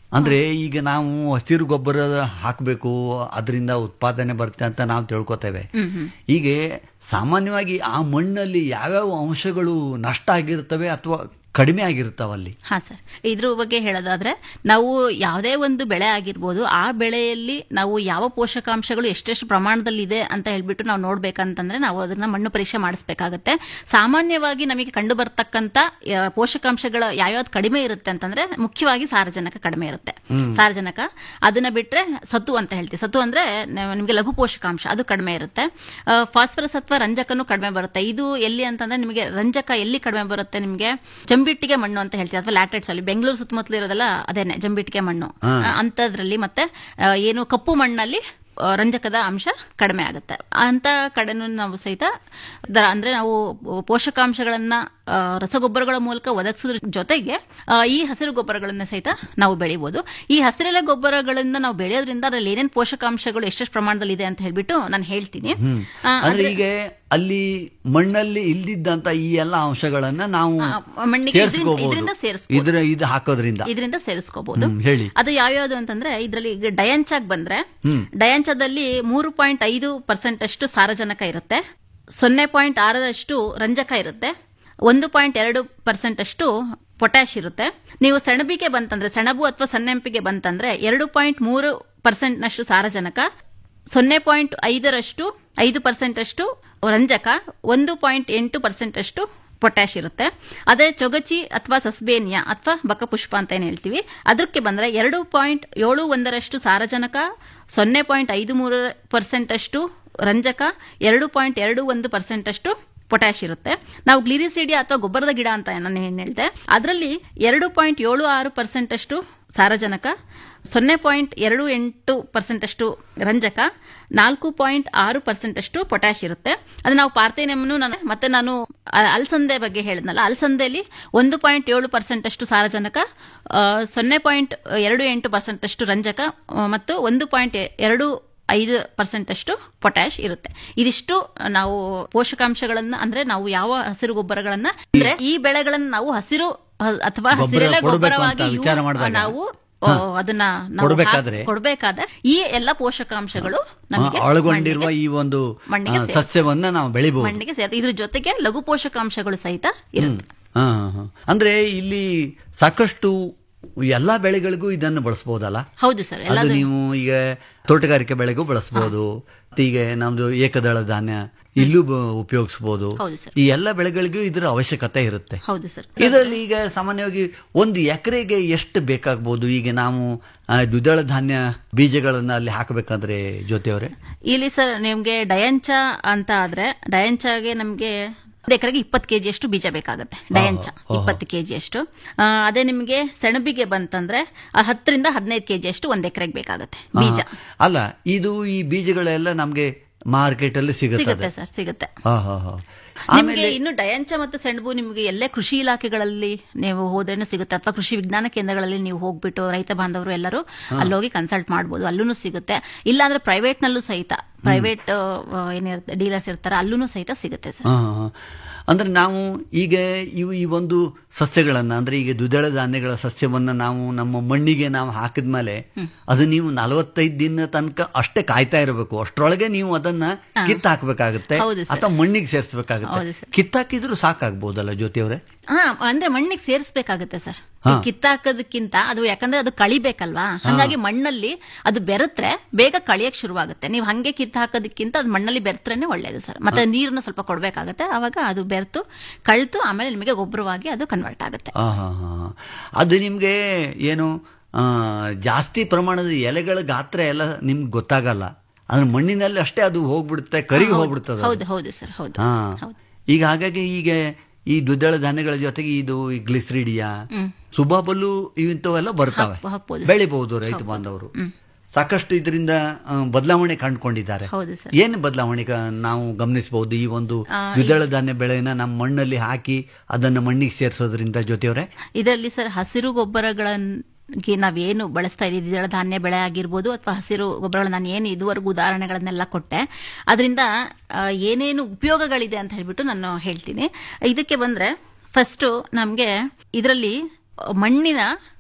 ಅಂದ್ರೆ ಈಗ ನಾವು ಹಸಿರು ಗೊಬ್ಬರ ಹಾಕಬೇಕು ಅದರಿಂದ ಉತ್ಪಾದನೆ ಬರುತ್ತೆ ಅಂತ ನಾವು ತಿಳ್ಕೊತೇವೆ ಹೀಗೆ ಸಾಮಾನ್ಯವಾಗಿ ಆ ಮಣ್ಣಲ್ಲಿ ಯಾವ್ಯಾವ ಅಂಶಗಳು ನಷ್ಟ ಆಗಿರ್ತವೆ ಅಥವಾ ಕಡಿಮೆ ಆಗಿರ್ತಾವಲ್ಲಿ ಹಾ ಸರ್ ಇದ್ರ ಬಗ್ಗೆ ಹೇಳೋದಾದ್ರೆ ನಾವು ಯಾವುದೇ ಒಂದು ಬೆಳೆ ಆಗಿರ್ಬೋದು ಆ ಬೆಳೆಯಲ್ಲಿ ನಾವು ಯಾವ ಪೋಷಕಾಂಶಗಳು ಎಷ್ಟೆಷ್ಟು ಪ್ರಮಾಣದಲ್ಲಿ ಇದೆ ಅಂತ ಹೇಳ್ಬಿಟ್ಟು ನಾವು ನೋಡ್ಬೇಕಂತಂದ್ರೆ ನಾವು ಅದನ್ನ ಮಣ್ಣು ಪರೀಕ್ಷೆ ಮಾಡಿಸ್ಬೇಕಾಗತ್ತೆ ಸಾಮಾನ್ಯವಾಗಿ ನಮಗೆ ಕಂಡು ಬರ್ತಕ್ಕಂತ ಆ, ಪೋಷಕಾಂಶಗಳ ಯಾವ್ಯಾವ್ದು ಕಡಿಮೆ ಇರುತ್ತೆ ಅಂತಂದ್ರೆ ಮುಖ್ಯವಾಗಿ ಸಾರಜನಕ ಕಡಿಮೆ ಇರುತ್ತೆ ಸಾರಜನಕ ಅದನ್ನ ಬಿಟ್ರೆ ಸತು ಅಂತ ಹೇಳ್ತೀವಿ ಸತು ಅಂದ್ರೆ ನ- ನಿಮಗೆ ಲಘು ಪೋಷಕಾಂಶ ಅದು ಕಡಿಮೆ ಇರುತ್ತೆ ಫಾಸ್ಫರಸ್ ಅಥವಾ ರಂಜಕನು ಕಡಿಮೆ ಬರುತ್ತೆ ಇದು ಎಲ್ಲಿ ಅಂತಂದ್ರೆ ನಿಮಗೆ ರಂಜಕ ಎಲ್ಲಿ ಕಡಿಮೆ ಬರುತ್ತೆ ನಿಮಗೆ ಜಂಬಿಟ್ಟಿಗೆ ಮಣ್ಣು ಅಂತ ಹೇಳ್ತೀವಿ ಅಥವಾ ಲ್ಯಾಟೆಟ್ಸ್ ಅಲ್ಲಿ ಬೆಂಗಳೂರು ಸುತ್ತಮುತ್ತಲು ಇರೋದೆಲ್ಲ ಅದೇನೆ ಜಂಬಿಟ್ಟಿಗೆ ಮಣ್ಣು ಆ, ಅಂತದ್ರಲ್ಲಿ ಮತ್ತೆ ಆ, ಏನು ಕಪ್ಪು ಮಣ್ಣಲ್ಲಿ ಆ, ರಂಜಕದ ಅಂಶ ಕಡಿಮೆ ಆಗುತ್ತೆ ಅಂತ ಕಡೆನೂ ನಾವು ಸಹಿತ ದರ- ಅಂದ್ರೆ ನಾವು ಪೋಷಕಾಂಶಗಳನ್ನ ಆ, ರಸಗೊಬ್ಬರಗಳ ಮೂಲಕ ಒದಗಿಸೋದ್ರ ಜೊತೆಗೆ ಆ, ಈ ಹಸಿರು ಗೊಬ್ಬರಗಳನ್ನ ಸಹಿತ ನಾವು ಬೆಳಿಬಹುದು ಈ ಹಸಿರೆಲೆ ಗೊಬ್ಬರಗಳನ್ನ ನಾವು ಬೆಳೆಯೋದ್ರಿಂದ ಅದ್ರಲ್ಲಿ ಏನೇನು ಪೋಷಕಾಂಶಗಳು ಎಷ್ಟೆಷ್ಟು ಪ್ರಮಾಣದಲ್ಲಿ ಇದೆ ಅಂತ ಹೇಳ್ಬಿಟ್ಟು ನಾನು ಹೇಳ್ತೀನಿ ಆ, ಅಂದ್ರೆ ಅದ್ರ- ಈಗ ಅಲ್ಲಿ ಮಣ್ಣಲ್ಲಿ ಇಲ್ದಿದ್ದಂತ ಈ ಎಲ್ಲ ಅಂಶಗಳನ್ನ ನಾವು ಆ, ಮಣ್ಣಿಗೆ ಇದ್ರಿಂದ- ಸೇರಿಸ್ಕೋಬಹುದು ಇದ್ರಿಂದ ಸೇರಿಸ್ಬೋದು. ಇದ್ರ ಇದು ಹಾಕೋದ್ರಿಂದ ಇದರಿಂದ ಸೇರಿಸ್ಕೋಬಹುದು ಹ್ಮ್, ಹೇಳಿ. ಅದು ಯಾವ್ಯಾವ್ದು ಅಂತಂದ್ರೆ ಇದರಲ್ಲಿ ಈಗ ಡಯಾಂಚಾಗ್ ಬಂದ್ರೆ ಡಯಾಂಚಾದಲ್ಲಿ ಮೂರು ಪಾಯಿಂಟ್ ಐದು ಪರ್ಸೆಂಟ್ ಅಷ್ಟು ಸಾರಜನಕ ಇರುತ್ತೆ ಸೊನ್ನೆ ಪಾಯಿಂಟ್ ಆರರಷ್ಟು ರಂಜಕ ಇರುತ್ತೆ ಒಂದು ಪಾಯಿಂಟ್ ಎರಡು ಪರ್ಸೆಂಟ್ ಅಷ್ಟು ಪೊಟ್ಯಾಶ್ ಇರುತ್ತೆ ನೀವು ಸೆಣಬಿಗೆ ಬಂತಂದ್ರೆ ಸೆಣಬು ಅಥವಾ ಸನ್ನೆಂಪಿಗೆ ಬಂತಂದ್ರೆ ಎರಡು ಪಾಯಿಂಟ್ ಮೂರು ಪರ್ಸೆಂಟ್ ನಷ್ಟು ಸಾರಜನಕ ಸೊನ್ನೆ ಪಾಯಿಂಟ್ ಐದರಷ್ಟು ಐದು ಪರ್ಸೆಂಟ್ ಅಷ್ಟು ರಂಜಕ ಒಂದು ಪಾಯಿಂಟ್ ಎಂಟು ಪರ್ಸೆಂಟ್ ಅಷ್ಟು ಪೊಟ್ಯಾಶ್ ಇರುತ್ತೆ ಅದೇ ಚೊಗಚಿ ಅಥವಾ ಸಸ್ಬೇನಿಯಾ ಅಥವಾ ಬಕಪುಷ್ಪ ಅಂತ ಏನ್ ಹೇಳ್ತೀವಿ ಅದಕ್ಕೆ ಬಂದ್ರೆ ಎರಡು ಪಾಯಿಂಟ್ ಏಳು ಒಂದರಷ್ಟು ಸಾರಜನಕ ಸೊನ್ನೆ ಪಾಯಿಂಟ್ ಐದು ಮೂರು ಪರ್ಸೆಂಟ್ ಅಷ್ಟು ರಂಜಕ ಎರಡು ಪಾಯಿಂಟ್ ಎರಡು ಒಂದು ಪರ್ಸೆಂಟ್ ಅಷ್ಟು ಪೊಟ್ಯಾಶ್ ಇರುತ್ತೆ ನಾವು ಗ್ಲಿರಿಸಿಡಿಯಾ ಅಥವಾ ಗೊಬ್ಬರದ ಗಿಡ ಅಂತ ನಾನು ಏನ್ ಹೇಳಿದೆ ಅದರಲ್ಲಿ ಎರಡು ಪಾಯಿಂಟ್ ಏಳು ಆರು ಪರ್ಸೆಂಟ್ ಅಷ್ಟು ಸಾರಜನಕ ಸೊನ್ನೆ ಪಾಯಿಂಟ್ ಎರಡು ಎಂಟು ಪರ್ಸೆಂಟ್ ಅಷ್ಟು ರಂಜಕ ನಾಲ್ಕು ಪಾಯಿಂಟ್ ಆರು ಪರ್ಸೆಂಟ್ ಅಷ್ಟು ಪೊಟ್ಯಾಶ್ ಇರುತ್ತೆ ಅದು ನಾವು ಪಾರ್ಥೇನಿಯಮ್ನು ನಾನು ಮತ್ತೆ ನಾನು ಅ- ಅಲಸಂದೆ ಬಗ್ಗೆ ಹೇಳಿದ್ನಲ್ಲ ಅಲಸಂದೆಯಲ್ಲಿ ಒಂದು ಪಾಯಿಂಟ್ ಏಳು ಪರ್ಸೆಂಟ್ ಅಷ್ಟು ಸಾರಜನಕ ಆ, ಸೊನ್ನೆ ಪಾಯಿಂಟ್ ಎರಡು ಎಂಟು ಪರ್ಸೆಂಟ್ ಅಷ್ಟು ರಂಜಕ ಆ, ಮತ್ತು ಒಂದು ಪಾಯಿಂಟ್ ಎರಡು ಐದು ಪರ್ಸೆಂಟ್ ಅಷ್ಟು ಪೊಟ್ಯಾಶ್ ಇರುತ್ತೆ ಇದಿಷ್ಟು ನಾವು ಪೋಷಕಾಂಶಗಳನ್ನ ಅಂದ್ರೆ ನಾವು ಯಾವ ಹಸಿರು ಗೊಬ್ಬರಗಳನ್ನ ಅಂದ್ರೆ ಈ ಬೆಳೆಗಳನ್ನ ನಾವು ಹಸಿರು ಹ- ಅಥವಾ ಗೊಬ್ಬರ ಹಸಿರೆಲೆ ಕೊಡ್ಬೇಕು ಅಂತ ಗೊಬ್ಬರವಾಗಿ ವಿಚಾರ use- ಮಾಡಿದಾಗ. ನಾವು ಆ, ಅದನ್ನ ನಾವು ಕೊಡ್ಬೇಕಾದ್ರೆ? ಹಾಕ್- ಕೊಡ್ಬೇಕಾದ್ರೆ ಈ ಎಲ್ಲ ಪೋಷಕಾಂಶಗಳು ಆ, ನಮಗೆ ಒಳಗೊಂಡಿರುವ ಮಣ್ಣಿಗೆ- ಈ ಒಂದು ಮಣ್ಣಿಗೆ ಆ, ಸೇರ್- ಸಸ್ಯವನ್ನ ನಾವು ಬೆಳಿಬಹುದು ಮಣ್ಣಿಗೆ ಸೇರುತ್ತೆ ಇದ್ರ ಜೊತೆಗೆ ಲಘು ಪೋಷಕಾಂಶಗಳು ಸಹಿತ ಇರುತ್ತೆ ಹಾ, ಹಾ, ಹಾ. ಅಂದ್ರೆ ಇಲ್ಲಿ ಸಾಕಷ್ಟು ಎಲ್ಲಾ ಬೆಳೆಗಳಿಗೂ ಇದನ್ನು ಬಳಸಬಹುದಲ್ಲ ಹೌದು ಸರ್ ಅದು ಎಲ್ಲದು ನೀವು ಈಗ ತೋಟಗಾರಿಕೆ ಬೆಳೆಗೂ ಬಳಸಬಹುದು ಈಗ ನಮ್ದು ಏಕದಳ ಧಾನ್ಯ ಇಲ್ಲೂ ಬ- ಉಪಯೋಗಿಸಬಹುದು ಹೌದು ಸರ್. ಈ ಎಲ್ಲ ಬೆಳೆಗಳಿಗೂ ಇದರ ಅವಶ್ಯಕತೆ ಇರುತ್ತೆ ಹೌದು ಸರ್ ಇದರಲ್ಲಿ ಈಗ ಸಾಮಾನ್ಯವಾಗಿ ಒಂದು ಎಕರೆಗೆ ಎಷ್ಟು ಬೇಕಾಗಬಹುದು ಈಗ ನಾವು ಆ, ದ್ವಿದಳ ಧಾನ್ಯ ಬೀಜಗಳನ್ನ ಅಲ್ಲಿ ಹಾಕಬೇಕಂದ್ರೆ ಜ್ಯೋತಿಯವರೇ ಇಲ್ಲಿ ಸರ್ ನಿಮ್ಗೆ ಡಯಾಂಚ ಅಂತ ಆದ್ರೆ ಡಯಾಂಚಾಗೆ ನಮ್ಗೆ ಒಂದು ಎಕರೆಗೆ ಇಪ್ಪತ್ತು ಕೆಜಿ ಅಷ್ಟು ಬೀಜ ಬೇಕಾಗುತ್ತೆ ಡಯಾಂಚ ಇಪ್ಪತ್ತು ಕೆಜಿ ಅಷ್ಟು ಆ, ಅದೇ ನಿಮಗೆ ಸೆಣಬಿಗೆ ಬಂತಂದ್ರೆ ಆ, ಹತ್ತರಿಂದ ಹದಿನೈದು ಕೆಜಿ ಅಷ್ಟು ಒಂದ್ ಎಕರೆಗೆ ಬೇಕಾಗುತ್ತೆ ಬೀಜ ಹಾ. ಅಲ್ಲ ಇದು ಈ ಬೀಜಗಳೆಲ್ಲ ನಮ್ಗೆ ಮಾರ್ಕೆಟ್ ಅಲ್ಲಿ ಸಿಗುತ್ತೆ ಸಿಗುತ್ತೆ ಸರ್ ಸಿಗುತ್ತೆ ಹಾ ಹಾ ಹಾ ನಿಮಗೆ ಇನ್ನು ಡಯಾಂಚ ಮತ್ತು ಸೆಣಬು ನಿಮಗೆ ಎಲ್ಲೇ ಕೃಷಿ ಇಲಾಖೆಗಳಲ್ಲಿ ನೀವು ಹೋದ್ರೇನು ಸಿಗುತ್ತೆ ಅಥವಾ ಕೃಷಿ ವಿಜ್ಞಾನ ಕೇಂದ್ರಗಳಲ್ಲಿ ನೀವು ಹೋಗ್ಬಿಟ್ಟು ರೈತ ಬಾಂಧವರು ಎಲ್ಲರೂ ಅಲ್ಲೋಗಿ ಕನ್ಸಲ್ಟ್ ಮಾಡ್ಬೋದು ಅಲ್ಲೂ ಸಿಗುತ್ತೆ ಇಲ್ಲಾಂದ್ರೆ ಪ್ರೈವೇಟ್ ನಲ್ಲೂ ಸಹಿತ ಪ್ರೈವೇಟ್ ಏನಿರುತ್ತೆ ಡೀಲರ್ಸ್ ಇರ್ತಾರೆ ಅಲ್ಲೂ ಸಹಿತ ಸಿಗುತ್ತೆ ಸರ್ ಹಾ, ಹಾ, ಹಾ. ಅಂದ್ರೆ ನಾವು ಈಗ ಇವು ಈ ಒಂದು ಸಸ್ಯಗಳನ್ನ ಅಂದ್ರೆ ಈಗ ದ್ವಿದಳ ಧಾನ್ಯಗಳ ಸಸ್ಯವನ್ನ ನಾವು ನಮ್ಮ ಮಣ್ಣಿಗೆ ನಾವು ಹಾಕಿದ್ಮೇಲೆ ಅದು ನೀವು ನಲವತ್ತೈದು ದಿನ ತನಕ ಅಷ್ಟೇ ಕಾಯ್ತಾ ಇರಬೇಕು ಅಷ್ಟರೊಳಗೆ ನೀವು ಅದನ್ನ ಕಿತ್ತ ಹಾಕ್ಬೇಕಾಗುತ್ತೆ ಹೌದು ಸರ್. ಅಥವಾ ಮಣ್ಣಿಗೆ ಹೌದು ಸೇರಿಸಬೇಕಾಗುತ್ತೆ ಸರ್. ಕಿತ್ತಾಕಿದ್ರು ಸಾಕಾಗ್ಬೋದಲ್ಲ ಜ್ಯೋತಿಯವರೇ ಹಾ ಅಂದ್ರೆ ಮಣ್ಣಿಗೆ ಸೇರಿಸಬೇಕಾಗುತ್ತೆ ಸರ್ ಹಾ. ಕಿತ್ತಾಕೋದಕ್ಕಿಂತ ಅದು ಯಾಕಂದ್ರೆ ಅದು ಕಳಿಬೇಕಲ್ವಾ ಹಂಗಾಗಿ ಮಣ್ಣಲ್ಲಿ ಅದು ಬೆರೆತ್ರೆ ಬೇಗ ಕಳಿಯಕ್ ಶುರುವಾಗುತ್ತೆ ನೀವು ಹಂಗೆ ಕಿತ್ತ ಹಾಕೋದಕ್ಕಿಂತ ಅದು ಮಣ್ಣಲ್ಲಿ ಬೆರೆತ್ರೇನೆ ಒಳ್ಳೇದು ಸರ್ ಮತ್ತೆ ನೀರನ್ನು ಸ್ವಲ್ಪ ಕೊಡ್ಬೇಕಾಗುತ್ತೆ ಅವಾಗ ಅದು ಬೆರೆತು ಕಳ್ತು ಆಮೇಲೆ ನಿಮಗೆ ಗೊಬ್ಬರವಾಗಿ ಅದು ಕನ್ವರ್ಟ್ ಆಗುತ್ತೆ ಆ, ಹಾ, ಹಾ, ಹಾ. ಅದು ನಿಮ್ಗೆ ಏನು ಆ, ಜಾಸ್ತಿ ಪ್ರಮಾಣದ ಎಲೆಗಳ ಗಾತ್ರ ಎಲ್ಲ ನಿಮ್ಗೆ ಗೊತ್ತಾಗಲ್ಲ ಅಂದ್ರೆ ಮಣ್ಣಿನಲ್ಲಿ ಅಷ್ಟೇ ಅದು ಹೋಗ್ಬಿಡುತ್ತೆ ಕರಿಗೆ ಹೋಗ್ಬಿಡ್ತದೆ ಅದು. ಹೌದು ಹೌದು ಸರ್ ಹೌದು ಹಾ ಹೌದು. ಈಗ ಹಾಗಾಗಿ ಈಗ ಈ ದ್ವಿದಳ ಧಾನ್ಯಗಳ ಜೊತೆಗೆ ಇದು ಈ ಗ್ಲಿಸ್ರಿಡಿಯಾ ಸುಬಾಬಲು ಇಂಥವೆಲ್ಲ ಬರ್ತಾವೆ ಹಾಕ್- ಹಾಕ್ಬೋದು ಸರ್. ಬೆಳಿಬಹುದು ರೈತ ಬಾಂಧವರು ಸಾಕಷ್ಟು ಇದರಿಂದ ಆ, ಬದಲಾವಣೆ ಕಂಡುಕೊಂಡಿದ್ದಾರೆ ಹೌದು ಸರ್. ಏನು ಬದಲಾವಣೆ ಕ- ನಾವು ಗಮನಿಸಬಹುದು ಈ ಒಂದು ದ್ವಿದಳ ಧಾನ್ಯ ಬೆಳೆನ ನಮ್ಮ ಮಣ್ಣಲ್ಲಿ ಹಾಕಿ ಅದನ್ನು ಮಣ್ಣಿಗೆ ಸೇರಿಸೋದ್ರಿಂದ ಜೊತೆಯವರೇ ಇದರಲ್ಲಿ ಸರ್ ಹಸಿರು ಗೊಬ್ಬರಗಳಿಗೆ ನಾವೇನು ಬಳಸ್ತಾ ಇದ್ದೀವಿ ದ್ವಿದಳ ಧಾನ್ಯ ಬೆಳೆ ಆಗಿರ್ಬೋದು ಅಥವಾ ಹಸಿರು ಗೊಬ್ಬರಗಳು ನಾನು ಏನು ಇದುವರೆಗೂ ಉದಾಹರಣೆಗಳನ್ನೆಲ್ಲ ಕೊಟ್ಟೆ ಅದರಿಂದ ಆ, ಏನೇನು ಉಪಯೋಗಗಳಿದೆ ಅಂತ ಹೇಳ್ಬಿಟ್ಟು ನಾನು ಹೇಳ್ತೀನಿ ಇದಕ್ಕೆ ಬಂದ್ರೆ ಫಸ್ಟ್ ನಮಗೆ ಇದರಲ್ಲಿ ಮಣ್ಣಿನ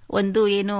ಒಂದು ಏನು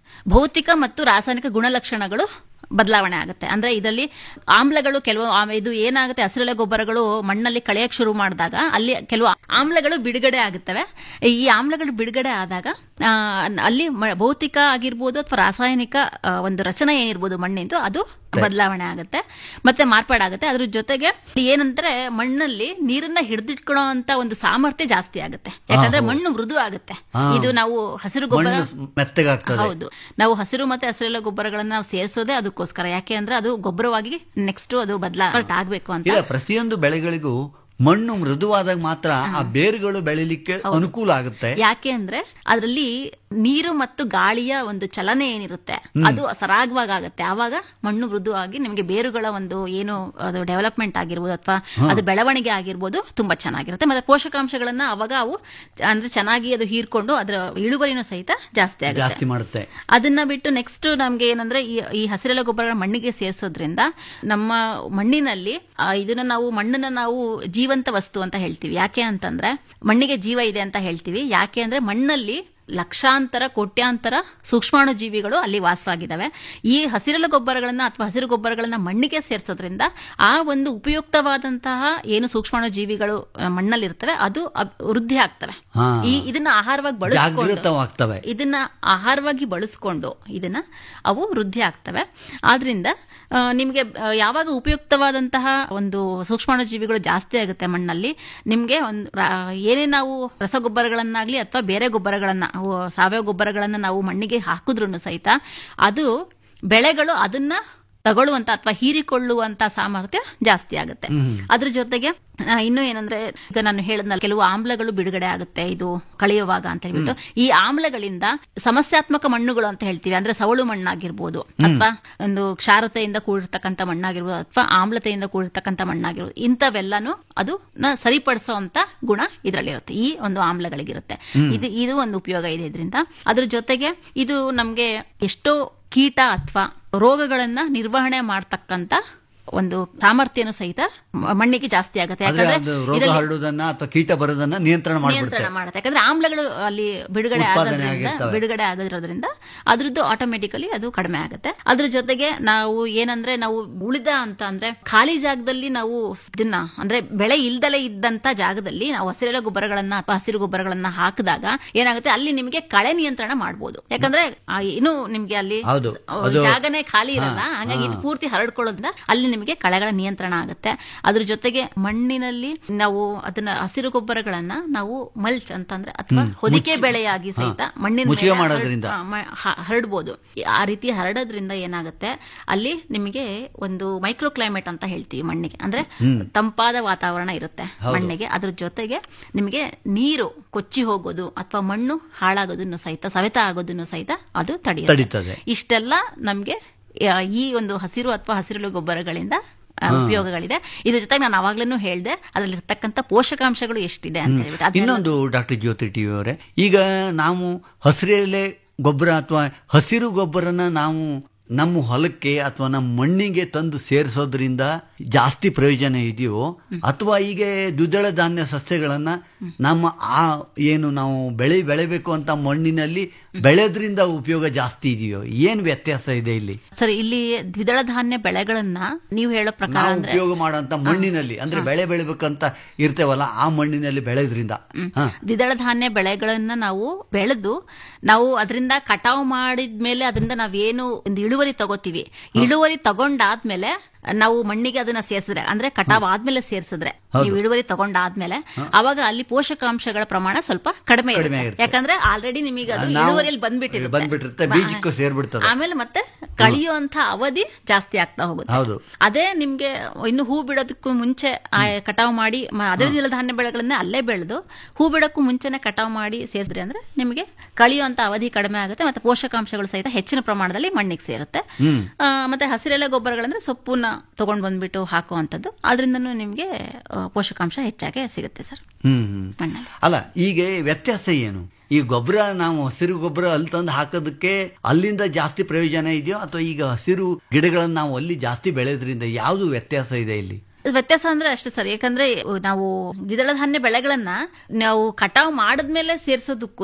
ಭೌತಿಕ ಮತ್ತು ರಾಸಾಯನಿಕ ಗುಣಲಕ್ಷಣಗಳು ಬದಲಾವಣೆ ಆಗುತ್ತೆ ಅಂದ್ರೆ ಇದರಲ್ಲಿ ಆಮ್ಲಗಳು ಕೆಲವು ಆಮ್- ಇದು ಏನಾಗುತ್ತೆ ಹಸಿರೆಲೆ ಗೊಬ್ಬರಗಳು ಮಣ್ಣಲ್ಲಿ ಕಳೆಯಕ್ಕೆ ಶುರು ಮಾಡಿದಾಗ ಅಲ್ಲಿ ಕೆಲವು ಆಮ್ಲಗಳು ಬಿಡುಗಡೆ ಆಗುತ್ತವೆ ಈ ಆಮ್ಲಗಳು ಬಿಡುಗಡೆ ಆದಾಗ ಆ, ಅಲ್ಲಿ ಮ- ಭೌತಿಕ ಆಗಿರ್ಬೋದು ಅಥವಾ ರಾಸಾಯನಿಕ ಆ, ಒಂದು ರಚನೆ ಏನಿರ್ಬೋದು ಮಣ್ಣಿಂದು ಅದು ಬದಲಾವಣೆ ಆಗುತ್ತೆ ಮತ್ತೆ ಮಾರ್ಪಾಡಾಗುತ್ತೆ ಅದ್ರ ಜೊತೆಗೆ ಏನಂದ್ರೆ ಮಣ್ಣಲ್ಲಿ ನೀರನ್ನ ಹಿಡಿದಿಟ್ಕೊಳ್ಳೋ ಅಂತ ಒಂದು ಸಾಮರ್ಥ್ಯ ಜಾಸ್ತಿ ಆಗುತ್ತೆ ಯಾಕಂದ್ರೆ ಮಣ್ಣು ಮೃದು ಆಗುತ್ತೆ ಹಾ. ಇದು ನಾವು ಹಸಿರು ಗೊಬ್ಬರ ಮಣ್ಣು ಮೆತ್ತಗಾಗ್ತದೆ ಹೌದು ನಾವು ಹಸಿರು ಮತ್ತೆ ಹಸಿರೆಲ್ಲ ಗೊಬ್ಬರಗಳನ್ನ ನಾವು ಸೇರಿಸೋದೇ ಅದಕ್ಕೋಸ್ಕರ ಯಾಕೆ ಅಂದ್ರೆ ಅದು ಗೊಬ್ಬರವಾಗಿ ನೆಕ್ಸ್ಟ್ ಅದು ಬದಲಾವಣೆ ಆಗ್ಬೇಕು ಅಂತ ಇಲ್ಲ ಪ್ರತಿಯೊಂದು ಬೆಳೆಗಳಿಗೂ ಮಣ್ಣು ಮೃದುವಾದಾಗ ಮಾತ್ರ ಆ ಬೇರುಗಳು ಬೆಳಿಲಿಕ್ಕೆ ಅನುಕೂಲ ಆಗುತ್ತೆ ಯಾಕೆ ಅಂದ್ರೆ ಅದರಲ್ಲಿ ನೀರು ಮತ್ತು ಗಾಳಿಯ ಒಂದು ಚಲನೆ ಏನಿರುತ್ತೆ ಅದು ಸರಾಗವಾಗಿ ಆಗುತ್ತೆ ಆವಾಗ ಮಣ್ಣು ಮೃದುವಾಗಿ ನಿಮಗೆ ಬೇರುಗಳ ಒಂದು ಏನು ಅದು ಡೆವಲಪ್ಮೆಂಟ್ ಆಗಿರ್ಬೋದು ಅಥವಾ ಅದು ಬೆಳವಣಿಗೆ ಆಗಿರ್ಬೋದು ತುಂಬಾ ಚೆನ್ನಾಗಿರುತ್ತೆ ಮತ್ತೆ ಪೋಷಕಾಂಶಗಳನ್ನ ಅವಾಗ ಅವು ಅಂದ್ರೆ ಚೆನ್ನಾಗಿ ಅದು ಹೀರ್ಕೊಂಡು ಅದರ ಇಳುವರಿನೂ ಸಹಿತ ಜಾಸ್ತಿ ಆಗುತ್ತೆ ಜಾಸ್ತಿ ಮಾಡುತ್ತೆ ಅದನ್ನ ಬಿಟ್ಟು ನೆಕ್ಸ್ಟ್ ನಮ್ಗೆ ಏನಂದ್ರೆ ಈ ಈ ಹಸಿರೆಲೆ ಗೊಬ್ಬರ ಮಣ್ಣಿಗೆ ಸೇರಿಸೋದ್ರಿಂದ ನಮ್ಮ ಮಣ್ಣಿನಲ್ಲಿ ಆ, ಇದನ್ನ ನಾವು ಮಣ್ಣನ್ನ ನಾವು ಜೀವಂತ ವಸ್ತು ಅಂತ ಹೇಳ್ತೀವಿ ಯಾಕೆ ಅಂತಂದ್ರೆ ಮಣ್ಣಿಗೆ ಜೀವ ಇದೆ ಅಂತ ಹೇಳ್ತೀವಿ ಯಾಕೆ ಅಂದ್ರೆ ಮಣ್ಣಲ್ಲಿ ಲಕ್ಷಾಂತರ ಕೋಟ್ಯಾಂತರ ಸೂಕ್ಷ್ಮಾಣು ಜೀವಿಗಳು ಅಲ್ಲಿ ವಾಸವಾಗಿದ್ದಾವೆ ಈ ಹಸಿರೆಲೆ ಗೊಬ್ಬರಗಳನ್ನ ಅಥವಾ ಹಸಿರು ಗೊಬ್ಬರಗಳನ್ನ ಮಣ್ಣಿಗೆ ಸೇರಿಸೋದ್ರಿಂದ ಆ ಒಂದು ಉಪಯುಕ್ತವಾದಂತಹ ಏನು ಸೂಕ್ಷ್ಮಾಣು ಜೀವಿಗಳು ಆ, ಮಣ್ಣಲ್ಲಿರ್ತವೆ ಅದು ಅಬ್- ವೃದ್ಧಿ ಆಗ್ತವೆ ಹಾ. ಈ ಇದನ್ನ ಆಹಾರವಾಗಿ ಬಳಸ್ಕೊಂಡು ಜಾಗೃತವಾಗ್ತವೆ ಇದನ್ನ ಆಹಾರವಾಗಿ ಬಳಸ್ಕೊಂಡು ಇದನ್ನ ಅವು ವೃದ್ಧಿ ಆಗ್ತವೆ ಆದ್ರಿಂದ ಆ, ನಿಮ್ಗೆ ಆ, ಯಾವಾಗ ಉಪಯುಕ್ತವಾದಂತಹ ಒಂದು ಸೂಕ್ಷ್ಮಾಣು ಜೀವಿಗಳು ಜಾಸ್ತಿ ಆಗುತ್ತೆ ಮಣ್ಣಲ್ಲಿ ನಿಮ್ಗೆ ಒಂದು ರಾ- ಏನೇ ನಾವು ರಸಗೊಬ್ಬರಗಳನ್ನಾಗ್ಲಿ ಅಥವಾ ಬೇರೆ ಗೊಬ್ಬರಗಳನ್ನ ಅವು ಸಾವಯವ ಗೊಬ್ಬರಗಳನ್ನ ನಾವು ಮಣ್ಣಿಗೆ ಹಾಕಿದ್ರು ಸಹಿತ ಅದು ಬೆಳೆಗಳು ಅದನ್ನ ತಗೊಳ್ಳುವಂತ ಅಥವಾ ಹೀರಿಕೊಳ್ಳುವಂತ ಸಾಮರ್ಥ್ಯ ಜಾಸ್ತಿ ಆಗುತ್ತೆ ಅದ್ರ ಜೊತೆಗೆ ಆ, ಇನ್ನು ಏನಂದ್ರೆ ಈಗ ನಾನು ಹೇಳಿದ್ನಲ್ಲ ಕೆಲವು ಆಮ್ಲಗಳು ಬಿಡುಗಡೆ ಆಗುತ್ತೆ ಇದು ಕಳೆಯುವಾಗ ಅಂತ ಹೇಳ್ಬಿಟ್ಟು ಈ ಆಮ್ಲಗಳಿಂದ ಸಮಸ್ಯಾತ್ಮಕ ಮಣ್ಣುಗಳು ಅಂತ ಹೇಳ್ತೀವಿ ಅಂದ್ರೆ ಸವಳು ಮಣ್ಣಾಗಿರ್ಬೋದು ಅಥವಾ ಒಂದು ಕ್ಷಾರತೆಯಿಂದ ಕೂಡಿರ್ತಕ್ಕಂಥ ಮಣ್ಣಾಗಿರ್ಬೋದು ಅಥವಾ ಆಮ್ಲತೆಯಿಂದ ಕೂಡಿರ್ತಕ್ಕಂಥ ಮಣ್ಣಾಗಿರ್ಬೋದು ಇಂಥವೆಲ್ಲಾನು ಅದು ನ ಸರಿಪಡಿಸುವಂತ ಗುಣ ಇದರಲ್ಲಿರುತ್ತೆ ಈ ಒಂದು ಆಮ್ಲಗಳಿಗಿರುತ್ತೆ ಇದು ಇದು ಒಂದು ಉಪಯೋಗ ಇದೆ ಇದರಿಂದ ಅದ್ರ ಜೊತೆಗೆ ಇದು ನಮ್ಗೆ ಎಷ್ಟೋ ಕೀಟ ಅಥವಾ ರೋಗಗಳನ್ನ ನಿರ್ವಹಣೆ ಮಾಡ್ತಕ್ಕಂತ ಒಂದು ಸಾಮರ್ಥ್ಯನೂ ಸಹಿತ ಮ- ಮಣ್ಣಿಗೆ ಜಾಸ್ತಿ ಆಗುತ್ತೆ ಆದ್ರೆ ಯಾಕಂದ್ರೆ ಅದು ರೋಗ ಇದರಲ್ಲಿ ಹರಡುವುದನ್ನ ಅಥವಾ ಕೀಟ ಬರೋದನ್ನ ನಿಯಂತ್ರಣ ನಿಯಂತ್ರಣ ಮಾಡ್ಬಿಡುತ್ತೆ ಮಾಡುತ್ತೆ ಯಾಕಂದ್ರೆ ಆಮ್ಲಗಳು ಅಲ್ಲಿ ಬಿಡುಗಡೆ ಉತ್ಪಾದನೆ ಆಗೋದ್ರಿಂದ ಆಗಿರ್ತವೆ. ಬಿಡುಗಡೆ ಆಗೋದ್ರಿಂದ ಅದ್ರದ್ದು ಆಟೋಮೆಟಿಕಲಿ ಅದು ಕಡಿಮೆ ಆಗುತ್ತೆ ಅದ್ರ ಜೊತೆಗೆ ನಾವು ಏನಂದ್ರೆ ನಾವು ಉಳಿದ ಅಂತ ಅಂದ್ರೆ ಖಾಲಿ ಜಾಗದಲ್ಲಿ ನಾವು ಇದನ್ನ ಅಂದ್ರೆ ಬೆಳೆ ಇಲ್ದಲೇ ಇದ್ದಂತ ಜಾಗದಲ್ಲಿ ನಾವು ಹಸಿರೆಲೆ ಗೊಬ್ಬರಗಳನ್ನ ಅಥವಾ ಹಸಿರು ಗೊಬ್ಬರಗಳನ್ನ ಹಾಕಿದಾಗ ಏನಾಗುತ್ತೆ ಅಲ್ಲಿ ನಿಮಗೆ ಕಳೆ ನಿಯಂತ್ರಣ ಮಾಡಬಹುದು ಯಾಕಂದ್ರೆ ಆ ಏನು ನಿಮ್ಗೆ ಅಲ್ಲಿ ಹೌದು. ಸ- ಅದು- ಜಾಗನೇ ಖಾಲಿ ಇರಲ್ಲ ಹಂಗಾಗಿ ಇದು ಪೂರ್ತಿ ಹರಡ್ಕೊಳ್ಳೋದ್ರಿಂದ ಅಲ್ಲಿ ನಿಮಗೆ ಕಳೆಗಳ ನಿಯಂತ್ರಣ ಆಗುತ್ತೆ ಅದ್ರ ಜೊತೆಗೆ ಮಣ್ಣಿನಲ್ಲಿ ನಾವು ಅದನ್ನ ಹಸಿರು ಗೊಬ್ಬರಗಳನ್ನ ನಾವು ಮಲ್ಚ್ ಅಂತಂದ್ರೆ ಅಥವಾ ಹೊದಿಕೆ ಬೆಳೆಯಾಗಿ ಸಹಿತ ಮಣ್ಣಿನ ಮುಚ್ಚಿಗೆ ಮೇಲೆ ಮಾಡೋದ್ರಿಂದ. ಹರಡ್- ಆ, ಮ- ಹ- ಹರಡ್ಬೋದು ಆ ರೀತಿ ಹರಡೋದ್ರಿಂದ ಏನಾಗುತ್ತೆ ಅಲ್ಲಿ ನಿಮಗೆ ಒಂದು ಮೈಕ್ರೋ ಕ್ಲೈಮೇಟ್ ಅಂತ ಹೇಳ್ತೀವಿ ಮಣ್ಣಿಗೆ ಅಂದ್ರೆ ತಂಪಾದ ವಾತಾವರಣ ಇರುತ್ತೆ ಮಣ್ಣಿಗೆ ಅದ್ರ ಜೊತೆಗೆ ನಿಮಗೆ ನೀರು ಕೊಚ್ಚಿ ಹೋಗೋದು ಅಥವಾ ಮಣ್ಣು ಹಾಳಾಗೋದನ್ನು ಸಹಿತ ಸವೆತ ಆಗೋದನ್ನು ಸಹಿತ ಅದು ತಡೆಯುತ್ತೆ ತಡೀತದೆ. ಇಷ್ಟೆಲ್ಲ ನಮ್ಗೆ ಆ, ಈ ಒಂದು ಹಸಿರು ಅಥವಾ ಹಸಿರು ಗೊಬ್ಬರಗಳಿಂದ ಆ, ಉಪಯೋಗಗಳಿದೆ ಇದ್ರ ಜೊತೆಗೆ ನಾನು ಅವಾಗ್ಲೂ ಹೇಳ್ದೆ ಅದ್ರಲ್ಲಿರ್ತಕ್ಕಂಥ ಪೋಷಕಾಂಶಗಳು ಎಷ್ಟಿದೆ ಅಂತ ಹೇಳ್ಬಿಟ್ಟು ಅದನ್ನೆಲ್ಲ- ಇನ್ನೊಂದು ಡಾಕ್ಟರ್ ಜ್ಯೋತಿ ಟಿ ಅವರೇ ಈಗ ನಾವು ಹಸಿರೆಲೆ ಗೊಬ್ಬರ ಅಥವಾ ಹಸಿರು ಗೊಬ್ಬರನ ನಾವು ನಮ್ಮ ಹೊಲಕ್ಕೆ ಅಥವಾ ನಮ್ಮ ಮಣ್ಣಿಗೆ ತಂದು ಸೇರಿಸೋದ್ರಿಂದ ಜಾಸ್ತಿ ಪ್ರಯೋಜನ ಇದೆಯೋ ಅಥವಾ ಈಗ ದ್ವಿದಳ ಧಾನ್ಯ ಸಸ್ಯಗಳನ್ನ ನಮ್ಮ ಆ ಏನು ನಾವು ಬೆಳೆ ಬೆಳೆಬೇಕು ಅಂತ ಮಣ್ಣಿನಲ್ಲಿ ಬೆಳೆಯೋದ್ರಿಂದ ಉಪಯೋಗ ಜಾಸ್ತಿ ಇದೆಯೋ ಏನ್ ವ್ಯತ್ಯಾಸ ಇದೆ ಇಲ್ಲಿ ಸರಿ ಇಲ್ಲಿ ದ್ವಿದಳ ಧಾನ್ಯ ಬೆಳೆಗಳನ್ನ ನೀವು ಹೇಳೋ ಪ್ರಕಾರ ನಾವು ಅಂದ್ರೆ ಉಪಯೋಗ ಮಾಡುವಂತ ಮಣ್ಣಿನಲ್ಲಿ ಅಂದ್ರೆ ಬೆಳೆ ಬೆಳಿಬೇಕಂತ ಇರ್ತೇವಲ್ಲ ಆ ಮಣ್ಣಿನಲ್ಲಿ ಬೆಳೆಯೋದ್ರಿಂದ ಹಾ ದ್ವಿದಳ ಧಾನ್ಯ ಬೆಳೆಗಳನ್ನ ನಾವು ಬೆಳೆದು ನಾವು ಅದರಿಂದ ಕಟಾವು ಮಾಡಿದ್ಮೇಲೆ ಅದರಿಂದ ನಾವೇನು ಒಂದು ಇಳುವರಿ ತಗೋತೀವಿ ಇಳುವರಿ ತಗೊಂಡಾದ್ಮೇಲೆ ನಾವು ಮಣ್ಣಿಗೆ ಅದನ್ನ ಸೇರಿಸಿದ್ರೆ ಅಂದ್ರೆ ಕಟಾವ್ ಆದ್ಮೇಲೆ ಸೇರಿಸಿದ್ರೆ ನೀವು ಇಳುವರಿ ತಗೊಂಡಾದ್ಮೇಲೆ ಅವಾಗ ಅಲ್ಲಿ ಪೋಷಕಾಂಶಗಳ ಪ್ರಮಾಣ ಸ್ವಲ್ಪ ಕಡಿಮೆ ಕಡಿಮೆ ಇರುತ್ತೆ ಇರುತ್ತೆ. ಯಾಕಂದ್ರೆ ಆಲ್ರೆಡಿ ನಿಮಗೆ ಅದು ನಾವು ಇಳುವರಿಯಲ್ಲಿ ಬಂದ್ಬಿಟ್ಟಿರುತ್ತೆ ಬಂದ್ಬಿಟ್ಟಿರುತ್ತೆ, ಬೀಜಕ್ಕೂ ಸೇರ್ಬಿಡ್ತದೆ. ಆಮೇಲೆ ಮತ್ತೆ ಕಳಿಯುವಂತ ಅವಧಿ ಜಾಸ್ತಿ ಆಗ್ತಾ ಹೋಗುತ್ತೆ ಹೌದು. ಅದೇ ನಿಮ್ಗೆ ಇನ್ನು ಹೂ ಬಿಡೋದಕ್ಕೂ ಮುಂಚೆ ಆ ಕಟಾವು ಮಾಡಿ ಮ- ಅದೇ ದ್ವಿದಳ ಧಾನ್ಯ ಬೆಳೆಗಳನ್ನೇ ಅಲ್ಲೇ ಬೆಳೆದು ಹೂ ಬಿಡೋಕ್ಕೂ ಮುಂಚೆನೆ ಕಟಾವು ಮಾಡಿ ಸೇರಿಸಿದ್ರಿ ಅಂದ್ರೆ ನಿಮಗೆ ಕಳಿಯುವಂತ ಅವಧಿ ಕಡಿಮೆ ಆಗುತ್ತೆ ಮತ್ತೆ ಪೋಷಕಾಂಶಗಳು ಸಹಿತ ಹೆಚ್ಚಿನ ಪ್ರಮಾಣದಲ್ಲಿ ಮಣ್ಣಿಗೆ ಸೇರುತ್ತೆ ಆ, ಮತ್ತೆ ಹಸಿರೆಲೆ ಗೊಬ್ಬರಗಳಂದ್ರೆ ಸೊಪ್ಪನ್ನ ತಗೊಂಡ್ ಬಂದ್ಬಿಟ್ಟು ಹಾಕುವಂಥದ್ದು ಅದರಿಂದನೂ ನಿಮಗೆ ಆ, ಪೋಷಕಾಂಶ ಹೆಚ್ಚಾಗಿ ಸಿಗುತ್ತೆ ಸರ್ ಹ್ಮ್ ಹ್ಮ್. ಮಣ್ಣಲ್ಲಿ ಅಲ್ಲ ಈಗ ವ್ಯತ್ಯಾಸ ಏನು ಈ ಗೊಬ್ಬರ ನಾವು ಹಸಿರು ಗೊಬ್ಬರ ಅಲ್ಲಿ ತಂದು ಹಾಕೋದಕ್ಕೆ ಅಲ್ಲಿಂದ ಜಾಸ್ತಿ ಪ್ರಯೋಜನ ಇದೆಯೋ ಅಥವಾ ಈಗ ಹಸಿರು ಗಿಡಗಳನ್ನ ನಾವು ಅಲ್ಲಿ ಜಾಸ್ತಿ ಬೆಳೆಯೋದ್ರಿಂದ ಯಾವುದು ವ್ಯತ್ಯಾಸ ಇದೆ ಇಲ್ಲಿ ವ್ಯತ್ಯಾಸ ಅಂದ್ರೆ ಅಷ್ಟೇ ಸರ್ ಯಾಕಂದ್ರೆ ನಾವು ದ್ವಿದಳ ಧಾನ್ಯ ಬೆಳೆಗಳನ್ನ ನಾವು ಕಟಾವು ಮಾಡಿದ್ಮೇಲೆ ಸೇರ್ಸೋದಕ್ಕೂ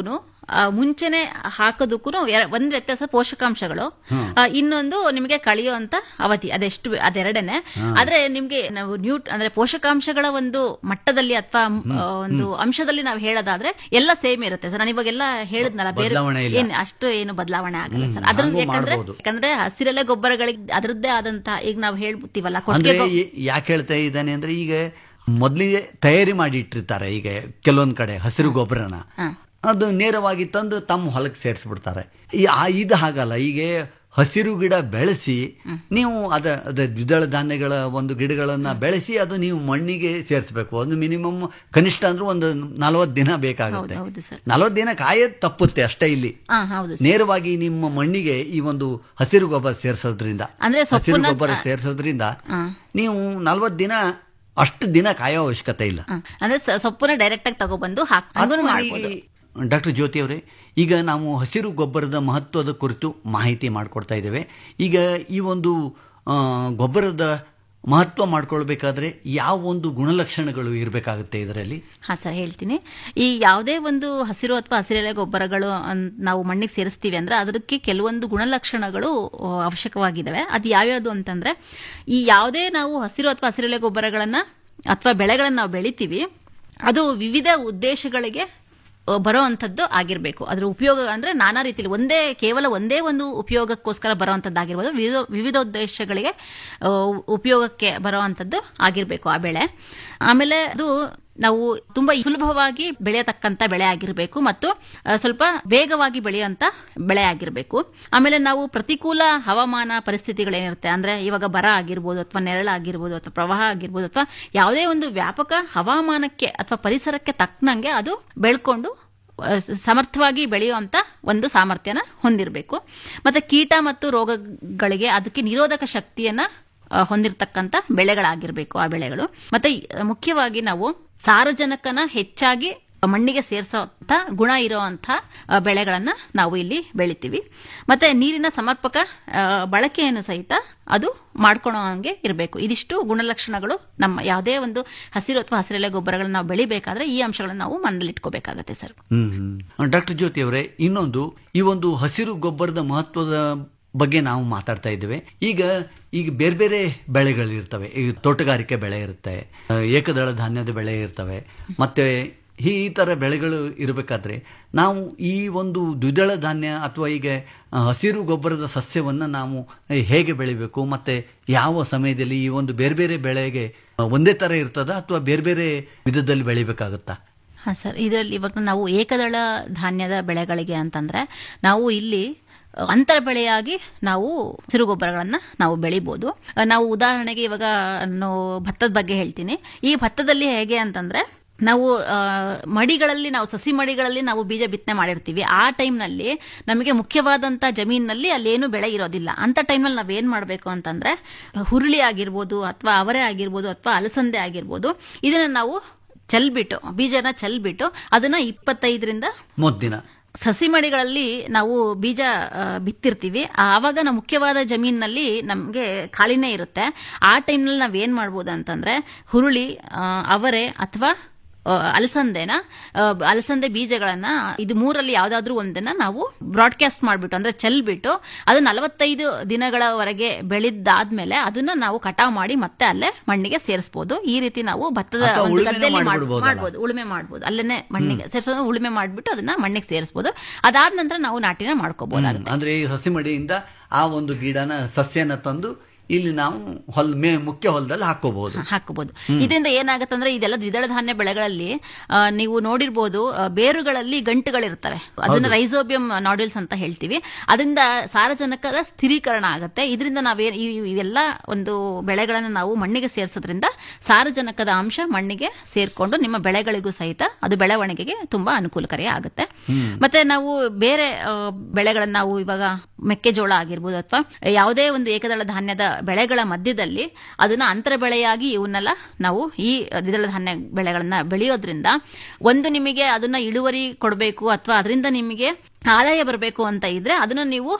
ಆ, ಮುಂಚೆನೆ ಹಾಕೋದಕ್ಕೂ ಒಂದ್ ವ್ಯತ್ಯಾಸ ಪೋಷಕಾಂಶಗಳು ಆ, ಇನ್ನೊಂದು ನಿಮಗೆ ಕಳೆಯುವಂತ ಅವಧಿ ಅದೆಷ್ಟು ಅದೆರಡನೆ ಆದ್ರೆ ನಿಮ್ಗೆ ನಾವು ನ್ಯೂಟ್ ಅಂದ್ರೆ ಪೋಷಕಾಂಶಗಳ ಒಂದು ಮಟ್ಟದಲ್ಲಿ ಅಥವಾ ಒಂದು ಅಂಶದಲ್ಲಿ ನಾವು ಹೇಳೋದಾದ್ರೆ ಎಲ್ಲ ಸೇಮ್ ಇರುತ್ತೆ ಸರ್ ನಾನು ಇವಾಗೆಲ್ಲ ಹೇಳಿದ್ನಲ್ಲ ಬೇರೆ ಬದಲಾವಣೆ ಇಲ್ಲ. ಏನ್ ಅಷ್ಟು ಏನು ಬದಲಾವಣೆ ಆಗಲ್ಲ ಸರ್ ಹ್ಮ್, ಅದ್ರ ಹಂಗೂ ಯಾಕಂದ್ರೆ ಮಾಡ್ಬೋದು. ಯಾಕಂದ್ರೆ ಹಸಿರೆಲೆ ಗೊಬ್ಬರಗಳಿಗೆ ಅದರದ್ದೇ ಆದಂತ ಈಗ ನಾವು ಹೇಳ್ತೀವಲ್ಲ ಅಂದ್ರೆ ಕೊಟ್ಟಿಗೆ ಗೊ- ಈ- ಯಾಕೆ ಹೇಳ್ತಾ ಇದ್ದಾನೆ ಅಂದ್ರೆ ಈಗ ಮೊದಲಿಗೆ ತಯಾರಿ ಮಾಡಿ ಇಟ್ಟಿರ್ತಾರೆ ಈಗ ಕೆಲವೊಂದ್ ಕಡೆ ಹಸಿರು ಗೊಬ್ಬರನ ಹಾ. ಅದು ನೇರವಾಗಿ ತಂದು ತಮ್ಮ ಹೊಲಕ್ಕೆ ಸೇರಿಸ್ಬಿಡ್ತಾರೆ ಈ- ಆ- ಇದು ಹಾಗಲ್ಲ ಈಗ ಹಸಿರು ಗಿಡ ಬೆಳೆಸಿ ನೀವು ಅದ ಅದ ದ್ವಿದಳ ಧಾನ್ಯಗಳ ಒಂದು ಗಿಡಗಳನ್ನ ಬೆಳೆಸಿ ಅದು ನೀವು ಮಣ್ಣಿಗೆ ಸೇರಿಸಬೇಕು ಒಂದು ಮಿನಿಮಮ್ ಕನಿಷ್ಠ ಅಂದ್ರೆ ಒಂದು ನಲವತ್ತು ದಿನ ಬೇಕಾಗುತ್ತೆ ಹೌದು, ಹೌದು ಸರ್. ನಲವತ್ತು ದಿನ ಕಾಯೋದು ತಪ್ಪುತ್ತೆ ಅಷ್ಟೇ ಇಲ್ಲಿ ಹಾ ಹೌದು ಸರ್. ನೇರವಾಗಿ ನಿಮ್ಮ ಮಣ್ಣಿಗೆ ಈ ಒಂದು ಹಸಿರು ಗೊಬ್ಬರ ಸೇರಿಸೋದ್ರಿಂದ ಅಂದ್ರೆ ಹಸಿರು ಸೊಪ್ಪನ್ನ- ಗೊಬ್ಬರ ಸೇರಿಸೋದ್ರಿಂದ ಹಾ. ನೀವು ನಲ್ವತ್ತು ದಿನ ಅಷ್ಟು ದಿನ ಕಾಯೋ ಅವಶ್ಯಕತೆ ಇಲ್ಲ ಹ. ಅಂದ್ರೆ ಸ- ಸೊಪ್ಪನ್ನ ಡೈರೆಕ್ಟ್ ಆಗಿ ತಗೊಬಂದು ಹಾಕ್ ಹಂಗೂ ಮಾಡ್ಬೋದು ಡಾಕ್ಟರ್ ಜ್ಯೋತಿ ಅವರೇ ಈಗ ನಾವು ಹಸಿರು ಗೊಬ್ಬರದ ಮಹತ್ವದ ಕುರಿತು ಮಾಹಿತಿ ಮಾಡಿಕೊಡ್ತಾ ಇದ್ದೇವೆ ಈಗ ಈ ಒಂದು ಆ, ಗೊಬ್ಬರದ ಮಹತ್ವ ಮಾಡ್ಕೊಳ್ಬೇಕಾದ್ರೆ ಯಾವ ಒಂದು ಗುಣಲಕ್ಷಣಗಳು ಇರಬೇಕಾಗುತ್ತೆ ಇದರಲ್ಲಿ ಹಾ ಸರ್ ಹೇಳ್ತೀನಿ ಈ ಯಾವುದೇ ಒಂದು ಹಸಿರು ಅಥವಾ ಹಸಿರೆಲೆ ಗೊಬ್ಬರಗಳು ಅನ್- ನಾವು ಮಣ್ಣಿಗೆ ಸೇರಿಸ್ತೀವಿ ಅಂದ್ರೆ ಅದಕ್ಕೆ ಕೆಲವೊಂದು ಗುಣಲಕ್ಷಣಗಳು ಆ, ಅವಶ್ಯಕವಾಗಿದ್ದಾವೆ ಅದು ಯಾವ್ಯಾವುದು ಅಂತಂದ್ರೆ ಈ ಯಾವುದೇ ನಾವು ಹಸಿರು ಅಥವಾ ಹಸಿರೆಲೆ ಗೊಬ್ಬರಗಳನ್ನ ಅಥವಾ ಬೆಳೆಗಳನ್ನ ನಾವು ಬೆಳಿತೀವಿ ಅದು ವಿವಿಧ ಉದ್ದೇಶಗಳಿಗೆ ಆ, ಬರೋ ಅಂಥದ್ದು ಆಗಿರಬೇಕು ಅದ್ರ ಉಪಯೋಗ ಅಂದ್ರೆ ನಾನಾ ರೀತಿಯಲ್ಲಿ ಒಂದೇ ಕೇವಲ ಒಂದೇ ಒಂದು ಉಪಯೋಗಕ್ಕೋಸ್ಕರ ಬರೋ ಅಂಥದ್ದಾಗಿರ್ಬೋದು ವಿವಿಧ ವಿವಿಧ ಉದ್ದೇಶಗಳಿಗೆ ಆ, ಉಪಯೋಗಕ್ಕೆ ಬರೋ ಅಂಥದ್ದು ಆಗಿರಬೇಕು ಆ ಬೆಳೆ ಆಮೇಲೆ ಅದು ನಾವು ತುಂಬಾ ಸುಲಭವಾಗಿ ಬೆಳೆಯತಕ್ಕಂತ ಬೆಳೆ ಆಗಿರಬೇಕು ಮತ್ತು ಆ, ಸ್ವಲ್ಪ ವೇಗವಾಗಿ ಬೆಳೆಯುವಂತ ಬೆಳೆ ಆಗಿರಬೇಕು ಆಮೇಲೆ ನಾವು ಪ್ರತಿಕೂಲ ಹವಾಮಾನ ಪರಿಸ್ಥಿತಿಗಳೇನಿರುತ್ತೆ ಅಂದ್ರೆ ಇವಾಗ ಬರ ಆಗಿರ್ಬೋದು ಅಥವಾ ನೆರಳಾಗಿರ್ಬೋದು ಅಥವಾ ಪ್ರವಾಹ ಆಗಿರ್ಬೋದು ಅಥವಾ ಯಾವುದೇ ಒಂದು ವ್ಯಾಪಕ ಹವಾಮಾನಕ್ಕೆ ಅಥವಾ ಪರಿಸರಕ್ಕೆ ತಕ್ಕನಂಗೆ ಅದು ಬೆಳ್ಕೊಂಡು ಆ, ಸ- ಸಮರ್ಥವಾಗಿ ಬೆಳೆಯುವಂತ ಒಂದು ಸಾಮರ್ಥ್ಯನ ಹೊಂದಿರಬೇಕು ಮತ್ತೆ ಕೀಟ ಮತ್ತು ರೋಗಗಳಿಗೆ ಅದಕ್ಕೆ ನಿರೋಧಕ ಶಕ್ತಿಯನ್ನ ಆ, ಹೊಂದಿರತಕ್ಕಂತ ಬೆಳೆಗಳಾಗಿರ್ಬೇಕು ಆ ಬೆಳೆಗಳು ಮತ್ತೆ ಈ- ಮುಖ್ಯವಾಗಿ ನಾವು ಸಾರಜನಕನ ಹೆಚ್ಚಾಗಿ ಮಣ್ಣಿಗೆ ಸೇರಿಸೋಂಥ ಗುಣ ಇರುವಂಥ ಆ, ಬೆಳೆಗಳನ್ನ ನಾವು ಇಲ್ಲಿ ಬೆಳಿತೀವಿ ಮತ್ತೆ ನೀರಿನ ಸಮರ್ಪಕ ಆ, ಬಳಕೆಯನ್ನು ಸಹಿತ ಅದು ಮಾಡ್ಕೊಳೋ ಹಂಗೆ ಇರಬೇಕು ಇದಿಷ್ಟು ಗುಣಲಕ್ಷಣಗಳು ನಮ್ಮ ಯಾವುದೇ ಒಂದು ಹಸಿರು ಅಥವಾ ಹಸಿರೆಲೆ ಗೊಬ್ಬರಗಳನ್ನ ನಾವು ಬೆಳಿಬೇಕಾದ್ರೆ ಈ ಅಂಶಗಳನ್ನ ನಾವು ಮನದಲ್ಲಿಟ್ಕೋಬೇಕಾಗತ್ತೆ ಸರ್ ಹ್ಮ್ ಡಾಕ್ಟರ್ ಜ್ಯೋತಿ ಅವರೇ ಇನ್ನೊಂದು ಈ ಒಂದು ಹಸಿರು ಗೊಬ್ಬರದ ಮಹತ್ವದ ಬಗ್ಗೆ ನಾವು ಮಾತಾಡ್ತಾ ಇದ್ದೇವೆ ಈಗ ಈಗ ಬೇರೆ ಬೇರೆ ಬೆಳೆಗಳಿರ್ತವೆ ಈಗ ತೋಟಗಾರಿಕೆ ಬೆಳೆ ಇರುತ್ತೆ ಆ, ಏಕದಳ ಧಾನ್ಯದ ಬೆಳೆ ಇರ್ತವೆ ಮತ್ತೆ ಈ ಈ ಥರ ಬೆಳೆಗಳು ಇರಬೇಕಾದ್ರೆ ನಾವು ಈ ಒಂದು ದ್ವಿದಳ ಧಾನ್ಯ ಅಥವಾ ಈಗ ಆ, ಹಸಿರು ಗೊಬ್ಬರದ ಸಸ್ಯವನ್ನು ನಾವು ಹೇಗೆ ಬೆಳಿಬೇಕು ಮತ್ತೆ ಯಾವ ಸಮಯದಲ್ಲಿ ಈ ಒಂದು ಬೇರೆ ಬೇರೆ ಬೆಳೆಗೆ ಆ, ಒಂದೇ ಥರ ಇರ್ತದ ಅಥವಾ ಬೇರೆ ಬೇರೆ ವಿಧದಲ್ಲಿ ಬೆಳಿಬೇಕಾಗುತ್ತಾ ಹಾ ಸರ್ ಇದರಲ್ಲಿ ಇವಾಗ ನಾವು ಏಕದಳ ಧಾನ್ಯದ ಬೆಳೆಗಳಿಗೆ ಅಂತಂದ್ರೆ ನಾವು ಇಲ್ಲಿ ಅಹ್, ಅಂತರ ಬೆಳೆಯಾಗಿ ನಾವು ಸಿರುಗೊಬ್ಬರಗಳನ್ನ ನಾವು ಬೆಳಿಬೋದು ಅಹ್, ನಾವು ಉದಾಹರಣೆಗೆ ಇವಾಗ ನಾನು ಭತ್ತದ ಬಗ್ಗೆ ಹೇಳ್ತೀನಿ ಈ ಭತ್ತದಲ್ಲಿ ಹೇಗೆ ಅಂತಂದ್ರೆ ನಾವು ಆ, ಮಡಿಗಳಲ್ಲಿ ನಾವು ಸಸಿ ಮಡಿಗಳಲ್ಲಿ ನಾವು ಬೀಜ ಬಿತ್ತನೆ ಮಾಡಿರ್ತೀವಿ ಆ ಟೈಮ್ನಲ್ಲಿ ನಮಗೆ ಮುಖ್ಯವಾದಂತ ಜಮೀನಿನಲ್ಲಿ ಅಲ್ಲೇನು ಬೆಳೆ ಇರೋದಿಲ್ಲ ಅಂತ ಟೈಮ್ನಲ್ಲಿ ನಾವೇನ್ ಮಾಡಬೇಕು ಅಂತಂದ್ರೆ ಹುರುಳಿ ಆಗಿರ್ಬೋದು ಅಥವಾ ಅವರೆ ಆಗಿರ್ಬೋದು ಅಥವಾ ಅಲಸಂದೆ ಆಗಿರ್ಬೋದು ಇದನ್ನ ನಾವು ಚೆಲ್ಬಿಟ್ಟು ಬೀಜನ ಚೆಲ್ಬಿಟ್ಟು ಅದನ್ನ ಇಪ್ಪತ್ತೈದರಿಂದ ಮೊದ್ದಿನ ಸಸಿ ಮಡಿಗಳಲ್ಲಿ ನಾವು ಬೀಜ ಆ, ಬಿತ್ತಿರ್ತೀವಿ ಆವಾಗ ನಾವು ಮುಖ್ಯವಾದ ಜಮೀನಿನಲ್ಲಿ ನಮಗೆ ಖಾಲಿನೇ ಇರುತ್ತೆ ಆ ಟೈಮ್ನಲ್ಲಿ ನಾವ್ ಏನ್ ಮಾಡ್ಬೋದು ಅಂತಂದ್ರೆ ಹುರುಳಿ ಆ, ಅವರೆ ಅಥವಾ ಆ, ಅಲಸಂದೆನ ಆ, ಅಲಸಂದೆ ಬೀಜಗಳನ್ನ ಇದು ಮೂರಲ್ಲಿ ಯಾವ್ದಾದ್ರೂ ಒಂದನ್ನ ನಾವು ಬ್ರಾಡ್ಕಾಸ್ಟ್ ಮಾಡ್ಬಿಟ್ಟು ಅಂದ್ರೆ ಚೆಲ್ಬಿಟ್ಟು ಅದು ನಲವತ್ತೈದು ದಿನಗಳವರೆಗೆ ಬೆಳೆದಾದ್ಮೇಲೆ ಅದನ್ನ ನಾವು ಕಟಾವ್ ಮಾಡಿ ಮತ್ತೆ ಅಲ್ಲೇ ಮಣ್ಣಿಗೆ ಸೇರಿಸಬಹುದು ಈ ರೀತಿ ನಾವು ಭತ್ತದ ಅಥವಾ ಒಂದು ಉಳುಮೆನೂ ಗದ್ದೆಯಲ್ಲಿ ಮಾಡ್- ಮಾಡ್ಬಿಡ್ಬೋದಲ್ಲ? ಮಾಡ್ಬೋದು ಉಳುಮೆ ಮಾಡ್ಬೋದು ಅಲ್ಲೇನೆ ಮಣ್ಣಿಗೆ ಸೇರಿಸೋದು ಉಳುಮೆ ಮಾಡ್ಬಿಟ್ಟು ಅದನ್ನ ಮಣ್ಣಿಗೆ ಸೇರಿಸಬಹುದು ಅದಾದ ನಂತರ ನಾವು ನಾಟಿನ ಮಾಡ್ಕೋಬಹುದಾಗುತ್ತೆ ಅಂದ್ರೆ ಈ ಸಸಿ ಮಡಿಯಿಂದ ಆ ಒಂದು ಗಿಡನ ಸಸ್ಯನ ತಂದು ಇಲ್ಲಿ ನಾವು ಹೊಲ್ ಮೇ ಮುಖ್ಯ ಹೊಲದಲ್ಲಿ ಹಾಕೋಬಹುದು ಹಾಕಬಹುದು ಇದರಿಂದ ಏನಾಗತ್ತಂದ್ರೆ ಇದೆಲ್ಲ ದ್ವಿದಳ ಧಾನ್ಯ ಬೆಳೆಗಳಲ್ಲಿ ಆ, ನೀವು ನೋಡಿರ್ಬೋದು ಆ, ಬೇರುಗಳಲ್ಲಿ ಗಂಟುಗಳಿರ್ತವೆ ಅದನ್ನ ರೈಸೋಬಿಯಂ ನಾಡ್ಯೂಲ್ಸ್ ಅಂತ ಹೇಳ್ತೀವಿ ಅದರಿಂದ ಸಾರಜನಕದ ಸ್ಥಿರೀಕರಣ ಆಗುತ್ತೆ ಇದರಿಂದ ನಾವೇ ಈ- ಇವೆಲ್ಲ ಒಂದು ಬೆಳೆಗಳನ್ನು ನಾವು ಮಣ್ಣಿಗೆ ಸೇರಿಸೋದ್ರಿಂದ ಸಾರಜನಕದ ಅಂಶ ಮಣ್ಣಿಗೆ ಸೇರ್ಕೊಂಡು ನಿಮ್ಮ ಬೆಳೆಗಳಿಗೂ ಸಹಿತ ಅದು ಬೆಳವಣಿಗೆಗೆ ತುಂಬಾ ಅನುಕೂಲಕಾರಿ ಆಗುತ್ತೆ ಮತ್ತೆ ನಾವು ಬೇರೆ ಆ, ಬೆಳೆಗಳನ್ನ ನಾವು ಇವಾಗ ಮೆಕ್ಕೆಜೋಳ ಆಗಿರ್ಬೋದು ಅಥವಾ ಯಾವುದೇ ಒಂದು ಏಕದಳ ಧಾನ್ಯದ ಬೆಳೆಗಳ ಮಧ್ಯದಲ್ಲಿ ಅದನ್ನ ಅಂತರ ಬೆಳೆಯಾಗಿ ಇವನ್ನೆಲ್ಲ ನಾವು ಈ ದ್ವಿದಳ ಧಾನ್ಯ ಬೆಳೆಗಳನ್ನ ಬೆಳೆಯೋದ್ರಿಂದ ಒಂದು ನಿಮಗೆ ಅದನ್ನ ಇಳುವರಿ ಕೊಡಬೇಕು ಅಥವಾ ಅದರಿಂದ ನಿಮಗೆ ಆದಾಯ ಬರಬೇಕು ಅಂತ ಇದ್ರೆ ಅದನ್ನ ನೀವು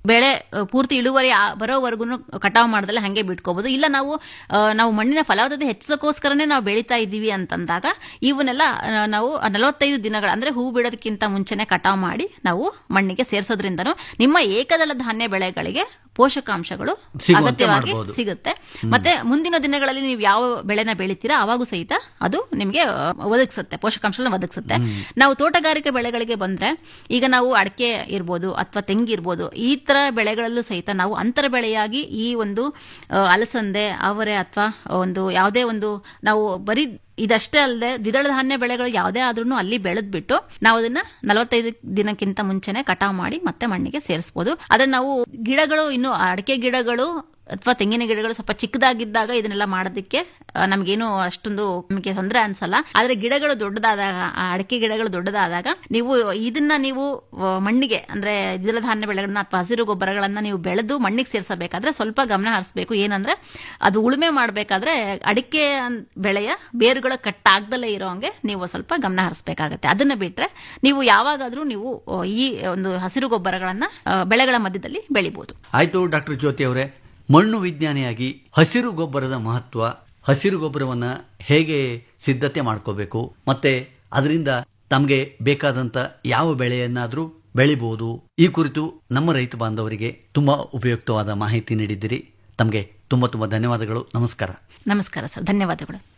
ಬೆಳೆ ಆ, ಪೂರ್ತಿ ಇಳುವರಿ ಆ- ಬರೋವರೆಗೂ ಕಟಾವು ಮಾಡ್ದಲ್ಲ ಹಂಗೆ ಬಿಟ್ಕೋಬಹುದು ಇಲ್ಲ ನಾವು ಆ, ನಾವು ಮಣ್ಣಿನ ಫಲವತ್ತತೆ ಹೆಚ್ಚೋಕ್ಕೋಸ್ಕರನೇ ನಾವು ಬೆಳೀತಾ ಇದ್ದೀವಿ ಅಂತಂದಾಗ ಇವನ್ನೆಲ್ಲ ಆ, ನಾವು ನಲವತ್ತೈದು ದಿನಗಳ ಅಂದ್ರೆ ಹೂ ಬಿಡೋದಕ್ಕಿಂತ ಮುಂಚೆನೆ ಕಟಾವು ಮಾಡಿ ನಾವು ಮಣ್ಣಿಗೆ ಸೇರಿಸೋದ್ರಿಂದನೂ ನಿಮ್ಮ ಏಕದಳ ಧಾನ್ಯ ಬೆಳೆಗಳಿಗೆ ಪೋಷಕಾಂಶಗಳು ಸಿಗುವಂತೆ ಅಗತ್ಯವಾಗಿ ಮಾಡ್ಬೋದು. ಸಿಗುತ್ತೆ ಮತ್ತೆ ಮುಂದಿನ ದಿನಗಳಲ್ಲಿ ನೀವು ಯಾವ ಬೆಳೆನ ಬೆಳಿತೀರಾ ಅವಾಗೂ ಸಹಿತ ಅದು ನಿಮಗೆ ಆ, ಒದಗಿಸುತ್ತೆ ಪೋಷಕಾಂಶಗಳನ್ನ ಒದಗಿಸುತ್ತೆ ನಾವು ತೋಟಗಾರಿಕೆ ಬೆಳೆಗಳಿಗೆ ಬಂದ್ರೆ ಈಗ ನಾವು ಅಡಕೆ ಇರ್ಬೋದು ಅಥವಾ ತೆಂಗಿರ್ಬೋದು ಈ ತರ ಬೆಳೆಗಳಲ್ಲೂ ಸಹಿತ ನಾವು ಅಂತರ ಬೆಳೆಯಾಗಿ ಈ ಒಂದು ಆ, ಅಲಸಂದೆ ಅವರೆ ಅಥವಾ ಒಂದು ಯಾವುದೇ ಒಂದು ನಾವು ಬರೀ ಇದಷ್ಟೇ ಅಲ್ಲದೆ ದ್ವಿದಳ ಧಾನ್ಯ ಬೆಳೆಗಳು ಯಾವುದೇ ಆದ್ರೂ ಅಲ್ಲಿ ಬೆಳೆದ್ಬಿಟ್ಟು ನಾವು ಅದನ್ನ ನಲವತ್ತೈದು ದಿನಕ್ಕಿಂತ ಮುಂಚೆನೆ ಕಟಾವು ಮಾಡಿ ಮತ್ತೆ ಮಣ್ಣಿಗೆ ಸೇರಿಸಬಹುದು ಆದ್ರೆ ನಾವು ಗಿಡಗಳು ಇನ್ನು ಅಡಕೆ ಗಿಡಗಳು ಅಥವಾ ತೆಂಗಿನ ಗಿಡಗಳು ಸ್ವಲ್ಪ ಚಿಕ್ಕದಾಗಿದ್ದಾಗ ಇದನ್ನೆಲ್ಲ ಮಾಡೋದಕ್ಕೆ ಆ, ನಮ್ಗೇನು ಅಷ್ಟೊಂದು ನಮಗೆ ತೊಂದರೆ ಅನ್ಸಲ್ಲ ಆದ್ರೆ ಗಿಡಗಳು ದೊಡ್ಡದಾದಾಗ ಆ ಅಡಕೆ ಗಿಡಗಳು ದೊಡ್ಡದಾದಾಗ ನೀವು ಇದನ್ನ ನೀವು ಆ, ಮಣ್ಣಿಗೆ ಅಂದ್ರೆ ದ್ವಿದಳ ಧಾನ್ಯ ಬೆಳೆಗಳನ್ನ ಅಥವಾ ಹಸಿರು ಗೊಬ್ಬರಗಳನ್ನ ನೀವು ಬೆಳೆದು ಮಣ್ಣಿಗೆ ಸೇರಿಸಬೇಕಾದ್ರೆ ಸ್ವಲ್ಪ ಗಮನ ಹರಿಸಬೇಕು ಏನಂದ್ರೆ ಅದು ಉಳುಮೆ ಮಾಡಬೇಕಾದ್ರೆ ಅಡಿಕೆ ಅನ್- ಬೆಳೆಯ ಬೇರುಗಳು ಕಟ್ಟಾಗ್ದಲೇ ಇರೋ ಹಂಗೆ ನೀವು ಸ್ವಲ್ಪ ಗಮನ ಹರಿಸಬೇಕಾಗತ್ತೆ ಅದನ್ನ ಬಿಟ್ರೆ ನೀವು ಯಾವಾಗಾದ್ರೂ ನೀವು ಆ, ಈ ಒಂದು ಹಸಿರು ಗೊಬ್ಬರಗಳನ್ನ ಆ, ಬೆಳೆಗಳ ಮಧ್ಯದಲ್ಲಿ ಬೆಳಿಬಹುದು ಆಯ್ತು ಡಾಕ್ಟರ್ ಜ್ಯೋತಿ ಅವರೇ ಮಣ್ಣು ವಿಜ್ಞಾನಿಯಾಗಿ ಹಸಿರು ಗೊಬ್ಬರದ ಮಹತ್ವ ಹಸಿರು ಗೊಬ್ಬರವನ್ನ ಹೇಗೆ ಸಿದ್ಧತೆ ಮಾಡ್ಕೋಬೇಕು ಮತ್ತೆ ಅದರಿಂದ ತಮಗೆ ಬೇಕಾದಂತ ಯಾವ ಬೆಳೆಯನ್ನಾದ್ರೂ ಬೆಳಿಬಹುದು ಈ ಕುರಿತು ನಮ್ಮ ರೈತ ಬಾಂಧವರಿಗೆ ತುಂಬಾ ಉಪಯುಕ್ತವಾದ ಮಾಹಿತಿ ನೀಡಿದ್ದೀರಿ ತಮಗೆ ತುಂಬಾ ತುಂಬಾ ಧನ್ಯವಾದಗಳು ನಮಸ್ಕಾರ ನಮಸ್ಕಾರ ಸರ್ ಧನ್ಯವಾದಗಳು